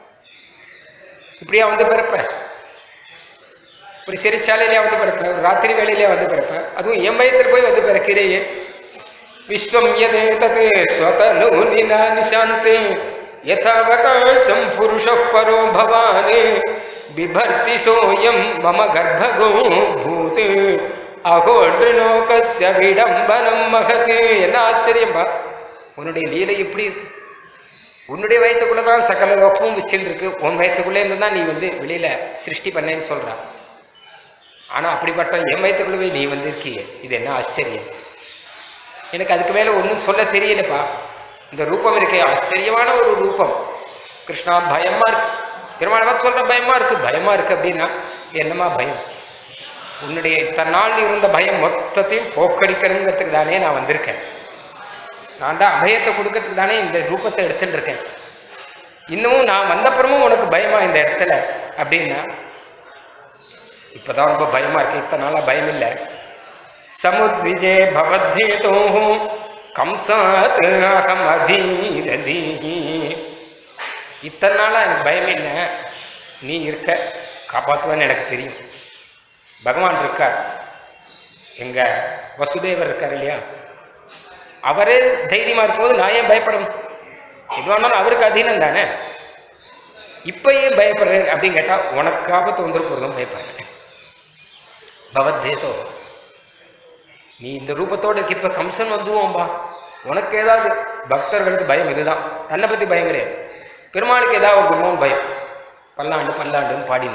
இப்படியா வந்து பிறப்ப ஒரு சிறைச்சாலையிலே வந்து பிறப்ப ஒரு ராத்திரி வேளையிலே வந்து பிறப்ப அதுவும் என் வயத்தில் போய் வந்து பிறக்கிறேயே விஸ்வம் யதே தத் ஸ்வதனு நினா நிசாந்தே யதாவகாசம் புருஷ பரோ பவானே பிபர்த்தி சோயம் மம கர்ப்பகோ பூத் அகோட்ருணோகஸ்ய விடம்பனம் மகத் என்ன ஆச்சரியம்பா உன்னுடைய லீலை எப்படி இருக்கு உன்னுடைய வயத்துக்குள்ள தான் சகல லோகமும் வச்சுட்டு இருக்கு உன் வயத்துக்குள்ளே இருந்து தான் நீ வந்து வெளியில சிருஷ்டி பண்ணேன்னு சொல்ற ஆனா அப்படிப்பட்ட என் வயத்துக்குள்ளவே நீ வந்திருக்கியே இது என்ன ஆச்சரியம் எனக்கு அதுக்கு மேல ஒன்றும் சொல்ல தெரியலப்பா இந்த ரூபம் இருக்கே ஆச்சரியமான ஒரு ரூபம் கிருஷ்ணா பயமா இருக்கு பெருமாள் பார்த்து சொல்ற பயமா இருக்கு பயமா இருக்கு அப்படின்னா என்னமா பயம் உன்னுடைய தன்னால் இருந்த பயம் மொத்தத்தையும் போக்கடிக்கணுங்கிறதுக்கு தானே நான் வந்திருக்கேன் நான் தான் அபயத்தை கொடுக்கறதுக்கு தானே இந்த ரூபத்தை எடுத்துட்டு இருக்கேன் இன்னமும் நான் வந்தப்புறமும் உனக்கு பயமா இந்த இடத்துல அப்படின்னா இப்பதான் ரொம்ப பயமா இருக்கு இத்தனை நாளா பயம் இல்லை சமுத்விஜே பவத்ஜேதோ கம்சாத் அகம் அதீரதீஹி இத்தனை நாளா எனக்கு பயம் இல்லை நீ இருக்க காப்பாற்றுவேன்னு எனக்கு தெரியும் பகவான் இருக்கார் எங்க வசுதேவர் இருக்கார் இல்லையா அவரே தைரியமா இருக்கும்போது நான் ஏன் பயப்படணும் எதுவானாலும் அவருக்கு அதீனம் தானே இப்ப ஏன் பயப்படுறேன் அப்படின்னு கேட்டா உனக்கு ஆபத்து வந்துட போறதும் பயப்படுறேன் பவத்தேதோ நீ இந்த ரூபத்தோட இருக்க இப்ப கம்சன் வந்துருவோம்பா உனக்கு ஏதாவது பக்தர்களுக்கு பயம் இதுதான் தன்னை பத்தி பயம் கிடையாது பெருமாளுக்கு ஏதாவது ஒரு குருவம் பயம் பல்லாண்டு பல்லாண்டுன்னு பாடின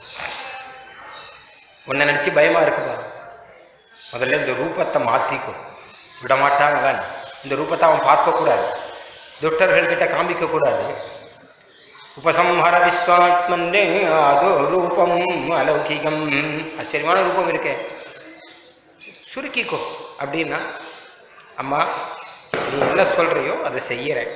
உன்னை நினைச்சு பயமா இருக்குப்பா முதல்ல இந்த ரூபத்தை மாத்திக்கும் விட மாட்டாங்க இந்த ரூபத்தை அவன் பார்க்கக்கூடாது துட்டர்கள் கிட்ட காமிக்க கூடாது உபசம்ஹர விஸ்வாத்மன்னே அதோ ரூபம் அலௌகிகம் ஆச்சரியமான ரூபம் இருக்கே சுருக்கிக்கோ அப்படின்னா அம்மா நீ என்ன சொல்றியோ அதை செய்யறேன்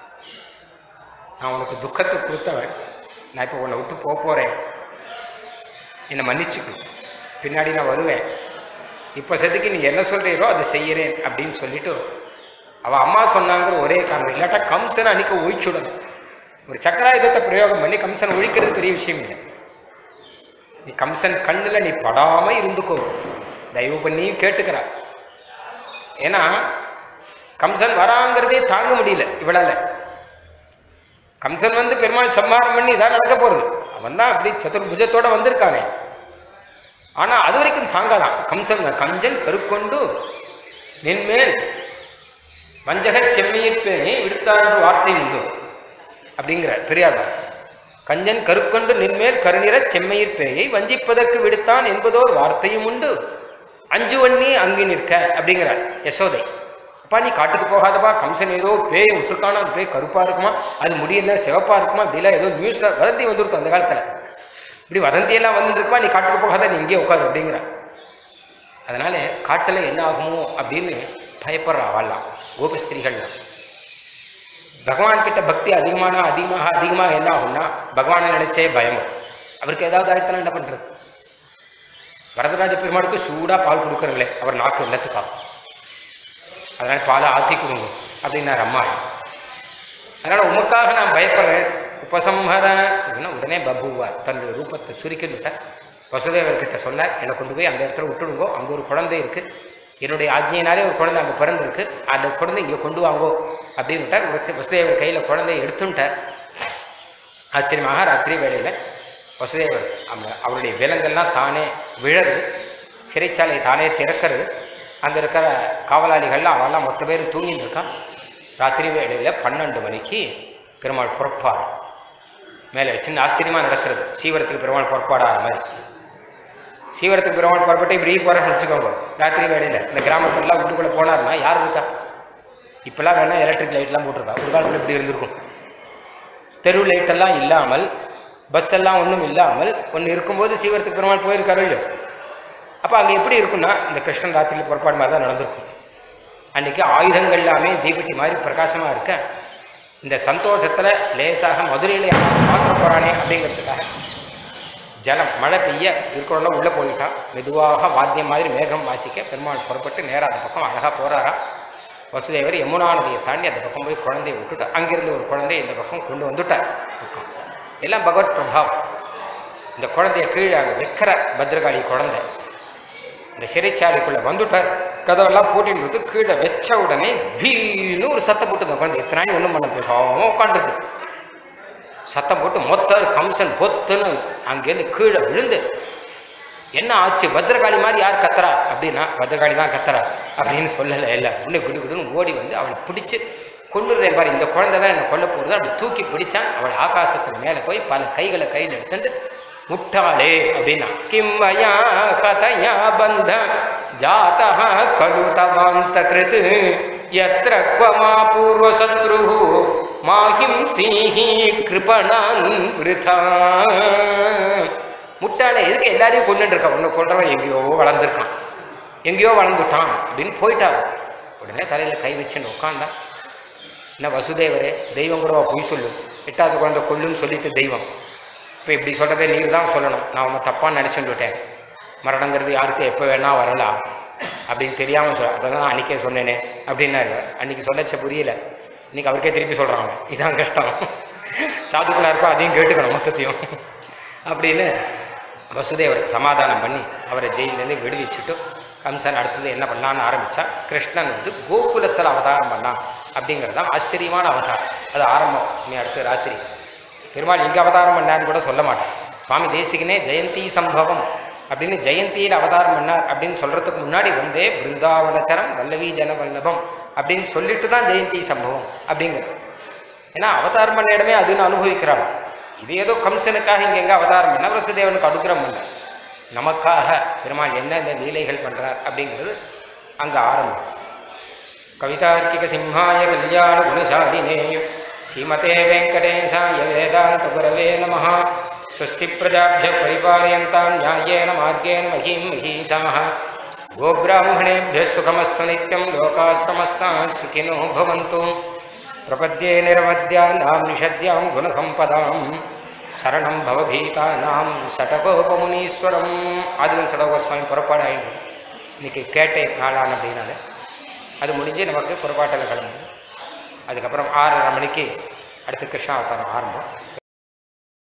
நான் உனக்கு துக்கத்தை கொடுத்தவன் நான் இப்போ உன்னை விட்டு போக போறேன் என்னை மன்னிச்சுக்கோ பின்னாடி நான் வருவேன் இப்போ சதுக்கு நீ என்ன சொல்றீரோ அதை செய்யறேன் அப்படின்னு சொல்லிட்டு அவ அம்மா சொன்னாங்கிற ஒரே காரணம் இல்லாட்டா கம்சனை அன்னைக்கு ஒழிச்சுடணும் ஒரு சக்கராயுதத்தை பிரயோகம் பண்ணி கம்சனை ஒழிக்கிறது பெரிய விஷயம் இல்லை நீ கம்சன் கண்ணுல நீ படாம இருந்துக்கோ தயவு பண்ணி கேட்டுக்கிறா ஏன்னா கம்சன் வராங்கிறதே தாங்க முடியல இவளால கம்சன் வந்து பெருமாள் சம்மாரம் பண்ணி இதான் நடக்க போறது அவன் தான் அப்படி சதுர்புஜத்தோட வந்திருக்கானே ஆனா அது வரைக்கும் தாங்காதான் கம்சன் கஞ்சன் கருக்கொண்டு நின்மேல் வஞ்சக செம்மையிற்பேனே விடுத்தார் வார்த்தை உண்டு அப்படிங்கிற பெரியாழ்வார் கஞ்சன் கருக்கொண்டு நின்மேல் கருநிற செம்மையிற்பேயை வஞ்சிப்பதற்கு விடுத்தான் என்பதோர் வார்த்தையும் உண்டு அஞ்சுவண்ணி அங்கு நிற்க அப்படிங்கிறார் யசோதை அப்பா நீ காட்டுக்கு போகாதப்பா கம்சன் ஏதோ பேய் விட்டுருக்கானா அந்த பேய் கருப்பா இருக்குமா அது முடியல சிவப்பா இருக்குமா இப்படிலாம் ஏதோ நியூஸ்ல வதந்தி வந்திருக்கும் அந்த காலத்துல இப்படி வதந்தி எல்லாம் வந்துருக்குமா நீ காட்டுக்கு போகாத நீ இங்கே உட்காரு அப்படிங்கிற அதனால காட்டுல என்ன ஆகுமோ அப்படின்னு பயப்படுறா வாழலாம் கோபி ஸ்திரீகள்லாம் பகவான் கிட்ட பக்தி அதிகமான அதிகமாக அதிகமாக என்ன ஆகும்னா பகவானை நினைச்சே பயம் அவருக்கு ஏதாவது ஆயிரத்தனா என்ன பண்றது வரதராஜ பெருமாளுக்கு சூடா பால் கொடுக்குறங்களே அவர் நாக்கு இல்லத்துக்காகும் அதனால பாலை ஆத்தி கொடுங்க அப்படின்னார் அம்மா அதனால உமக்காக நான் பயப்படுறேன் உபசம்ஹர அப்படின்னா உடனே பபுவா தன்னுடைய ரூபத்தை சுருக்கிட்டு வசுதேவர் கிட்ட சொன்னார் என்னை கொண்டு போய் அந்த இடத்துல விட்டுடுங்கோ அங்கே ஒரு குழந்தை இருக்கு என்னுடைய ஆஜ்ஞையினாலே ஒரு குழந்தை அங்கே பிறந்திருக்கு அந்த குழந்தை இங்கே கொண்டு வாங்கோ அப்படின்னுட்டார் வசு- வசுதேவர் கையில் குழந்தையை எடுத்துட்டார் ஆச்சரியமாக ராத்திரி வேளையில் வசுதேவர் அந்த அவருடைய விலங்கெல்லாம் தானே விழறது சிறைச்சாலை தானே திறக்கிறது அங்கே இருக்கிற காவலாளிகள்லாம் அவெல்லாம் மொத்த பேர் தூங்கிட்டு இருக்கான் ராத்திரி வேளையில் பன்னெண்டு மணிக்கு பெருமாள் புறப்பாடு மேலே சின்ன ஆச்சரியமாக நடக்கிறது சீவரத்துக்கு பெருமாள் புறப்பாடாத மாதிரி சீவரத்துக்கு பெருமாள் புறப்பட்டு இப்படி போகிறேன்னு வச்சுக்கோங்க ராத்திரி வேளையில் இந்த கிராமத்துலலாம் வீட்டுக்குள்ளே போனாருன்னா யார் இருக்கா இப்போல்லாம் வேணால் எலக்ட்ரிக் லைட்லாம் போட்டிருக்கா ஒரு காலத்தில் இப்படி இருந்திருக்கும் தெரு லைட்டெல்லாம் இல்லாமல் பஸ் எல்லாம் ஒன்றும் இல்லாமல் ஒன்று இருக்கும்போது சீவரத்துக்கு பெருமாள் போயிருக்காரோ இல்லையோ அப்போ அங்கே எப்படி இருக்குன்னா இந்த கிருஷ்ணன் ராத்திரியில் புறப்பாடு மாதிரி தான் நடந்திருக்கும் அன்னைக்கு ஆயுதங்கள் எல்லாமே தீபட்டி மாதிரி பிரகாசமாக இருக்க இந்த சந்தோஷத்துல லேசாக மதுரையில யாராவது பார்க்க போறானே அப்படிங்கிறதுக்காக ஜலம் மழை பெய்ய இருக்கிறவங்க உள்ள போயிட்டான் மெதுவாக வாத்தியம் மாதிரி மேகம் வாசிக்க பெருமாள் புறப்பட்டு நேரா அந்த பக்கம் அழகா போறாராம் வசுதேவர் யமுனா நதியை தாண்டி அந்த பக்கம் போய் குழந்தையை விட்டுட்டார் அங்கிருந்து ஒரு குழந்தையை இந்த பக்கம் கொண்டு வந்துட்டார் பக்கம் எல்லாம் பகவத் பிரபாவம் இந்த குழந்தைய கீழே அங்கே வைக்கிற பத்ரகாளி குழந்தை இந்த சிறைச்சாலைக்குள்ள வந்துட்டார் கதவெல்லாம் பூட்டிட்டு வந்து கீழே வச்ச உடனே வீணு ஒரு சத்தம் போட்டு இந்த குழந்தை எத்தனை நாள் ஒன்றும் பண்ண பேசாம உட்காந்துருக்கு சத்தம் போட்டு மொத்த கம்சன் பொத்துன்னு அங்கேருந்து கீழே விழுந்து என்ன ஆச்சு பத்ரகாளி மாதிரி யார் கத்துறா அப்படின்னா பத்ரகாளி தான் கத்துறா அப்படின்னு சொல்லலை எல்லாம் உடனே குடு குடுன்னு ஓடி வந்து அவளை பிடிச்சு கொண்டுறேன் பாரு இந்த குழந்தை தான் என்னை கொல்ல போகிறது அப்படி தூக்கி பிடிச்சான் அவள் ஆகாசத்துக்கு மேலே போய் பல கைகளை கையில் எடுத்துட்டு முட்டாளே அப்படின்னா கிம்மயா கதையா பந்த ஜாத்தா கலு தவாந்த கிருத் எத்திர குவமா பூர்வ சத்ரு மாஹிம் சீஹி கிருபணான் விருதா முட்டாளே எதுக்கு எல்லாரையும் கொண்டுட்டு இருக்க உன்னை கொள்றவன் எங்கேயோ வளர்ந்துருக்கான் எங்கேயோ வளர்ந்துட்டான் அப்படின்னு போயிட்டாங்க உடனே தலையில கை வச்சுன்னு உட்காந்தான் என்ன வசுதேவரே தெய்வம் கூடவா பொய் சொல்லும் எட்டாவது குழந்தை கொல்லுன்னு சொல்லிட்டு தெய்வம் இப்போ இப்படி சொல்கிறதே நீங்கள் தான் சொல்லணும் நான் உன்னை தப்பான்னு நினச்சிட்டு விட்டேன் மரணங்கிறது யாருக்கு எப்போ வேணா வரலாம் அப்படின்னு தெரியாமல் சொல்ல அதெல்லாம் நான் அன்றைக்கே சொன்னேனே அப்படின்னாரு அன்றைக்கி சொல்லச்ச புரியல இன்னைக்கு அவருக்கே திருப்பி சொல்கிறாங்க இதான் கஷ்டம் சாதுக்களாக இருக்கோ அதையும் கேட்டுக்கணும் மொத்தத்தையும் அப்படின்னு வசுதேவருக்கு சமாதானம் பண்ணி அவரை ஜெயிலேருந்து விடுவிச்சுட்டு கம்சன் அடுத்தது என்ன பண்ணலான்னு ஆரம்பித்தா கிருஷ்ணன் வந்து கோகுலத்தில் அவதாரம் பண்ணான் அப்படிங்கிறது தான் ஆச்சரியமான அவதாரம் அது ஆரம்பம் இனி அடுத்து ராத்திரி பெருமாள் இங்கே அவதாரம் பண்ணான்னு கூட சொல்ல மாட்டான் சுவாமி தேசிகனே ஜெயந்தி சம்பவம் அப்படின்னு ஜெயந்தியில் அவதாரம் பண்ணார் அப்படின்னு சொல்றதுக்கு முன்னாடி வந்தே பிருந்தாவனச்சரம் வல்லவி ஜன வல்லபம் அப்படின்னு சொல்லிட்டு தான் ஜெயந்தி சம்பவம் அப்படிங்கிறது ஏன்னா அவதாரம் பண்ண இடமே அதுன்னு அனுபவிக்கிறான் இது ஏதோ கம்சனுக்காக இங்க எங்க அவதாரம் பண்ண வசுதேவனுக்கு அடுக்கிறம் இல்லை நமக்காக பெருமாள் என்னென்ன லீலைகள் பண்றார் அப்படிங்கிறது அங்க ஆரம்பம் கவிதார்க்கிக சிம்ஹாய கல்யாண குணசாலினே ஸ்ரீமதே வெங்கடேசாய வேதாந்த குரவே நம ஸ்வஸ்தி பிரஜாபிய பரிபாலயந்தாம் நியாயேன மார்கேண மகீம் மகீஷாः गोब्राह्मणेभ्यः सुखमस्तु नित्यं लोकाः समस्ताः सुखिनो भवन्तु प्रपद्ये निरवद्यानां निषद्यां गुणसम्पदां சரணம் பவபீதானாம் சடகோபமுனீஸ்வரம் ஆதிவன் சடகோஸ்வாமி புறப்பாடாயிடும் இன்னைக்கு கேட்டை நாளான அப்படின்னால அது முடிஞ்சு நமக்கு புறப்பாட்டில் கிளம்பும் அதுக்கப்புறம் ஆறரை மணிக்கு அடுத்து கிருஷ்ணாவதாரம் ஆரம்பம்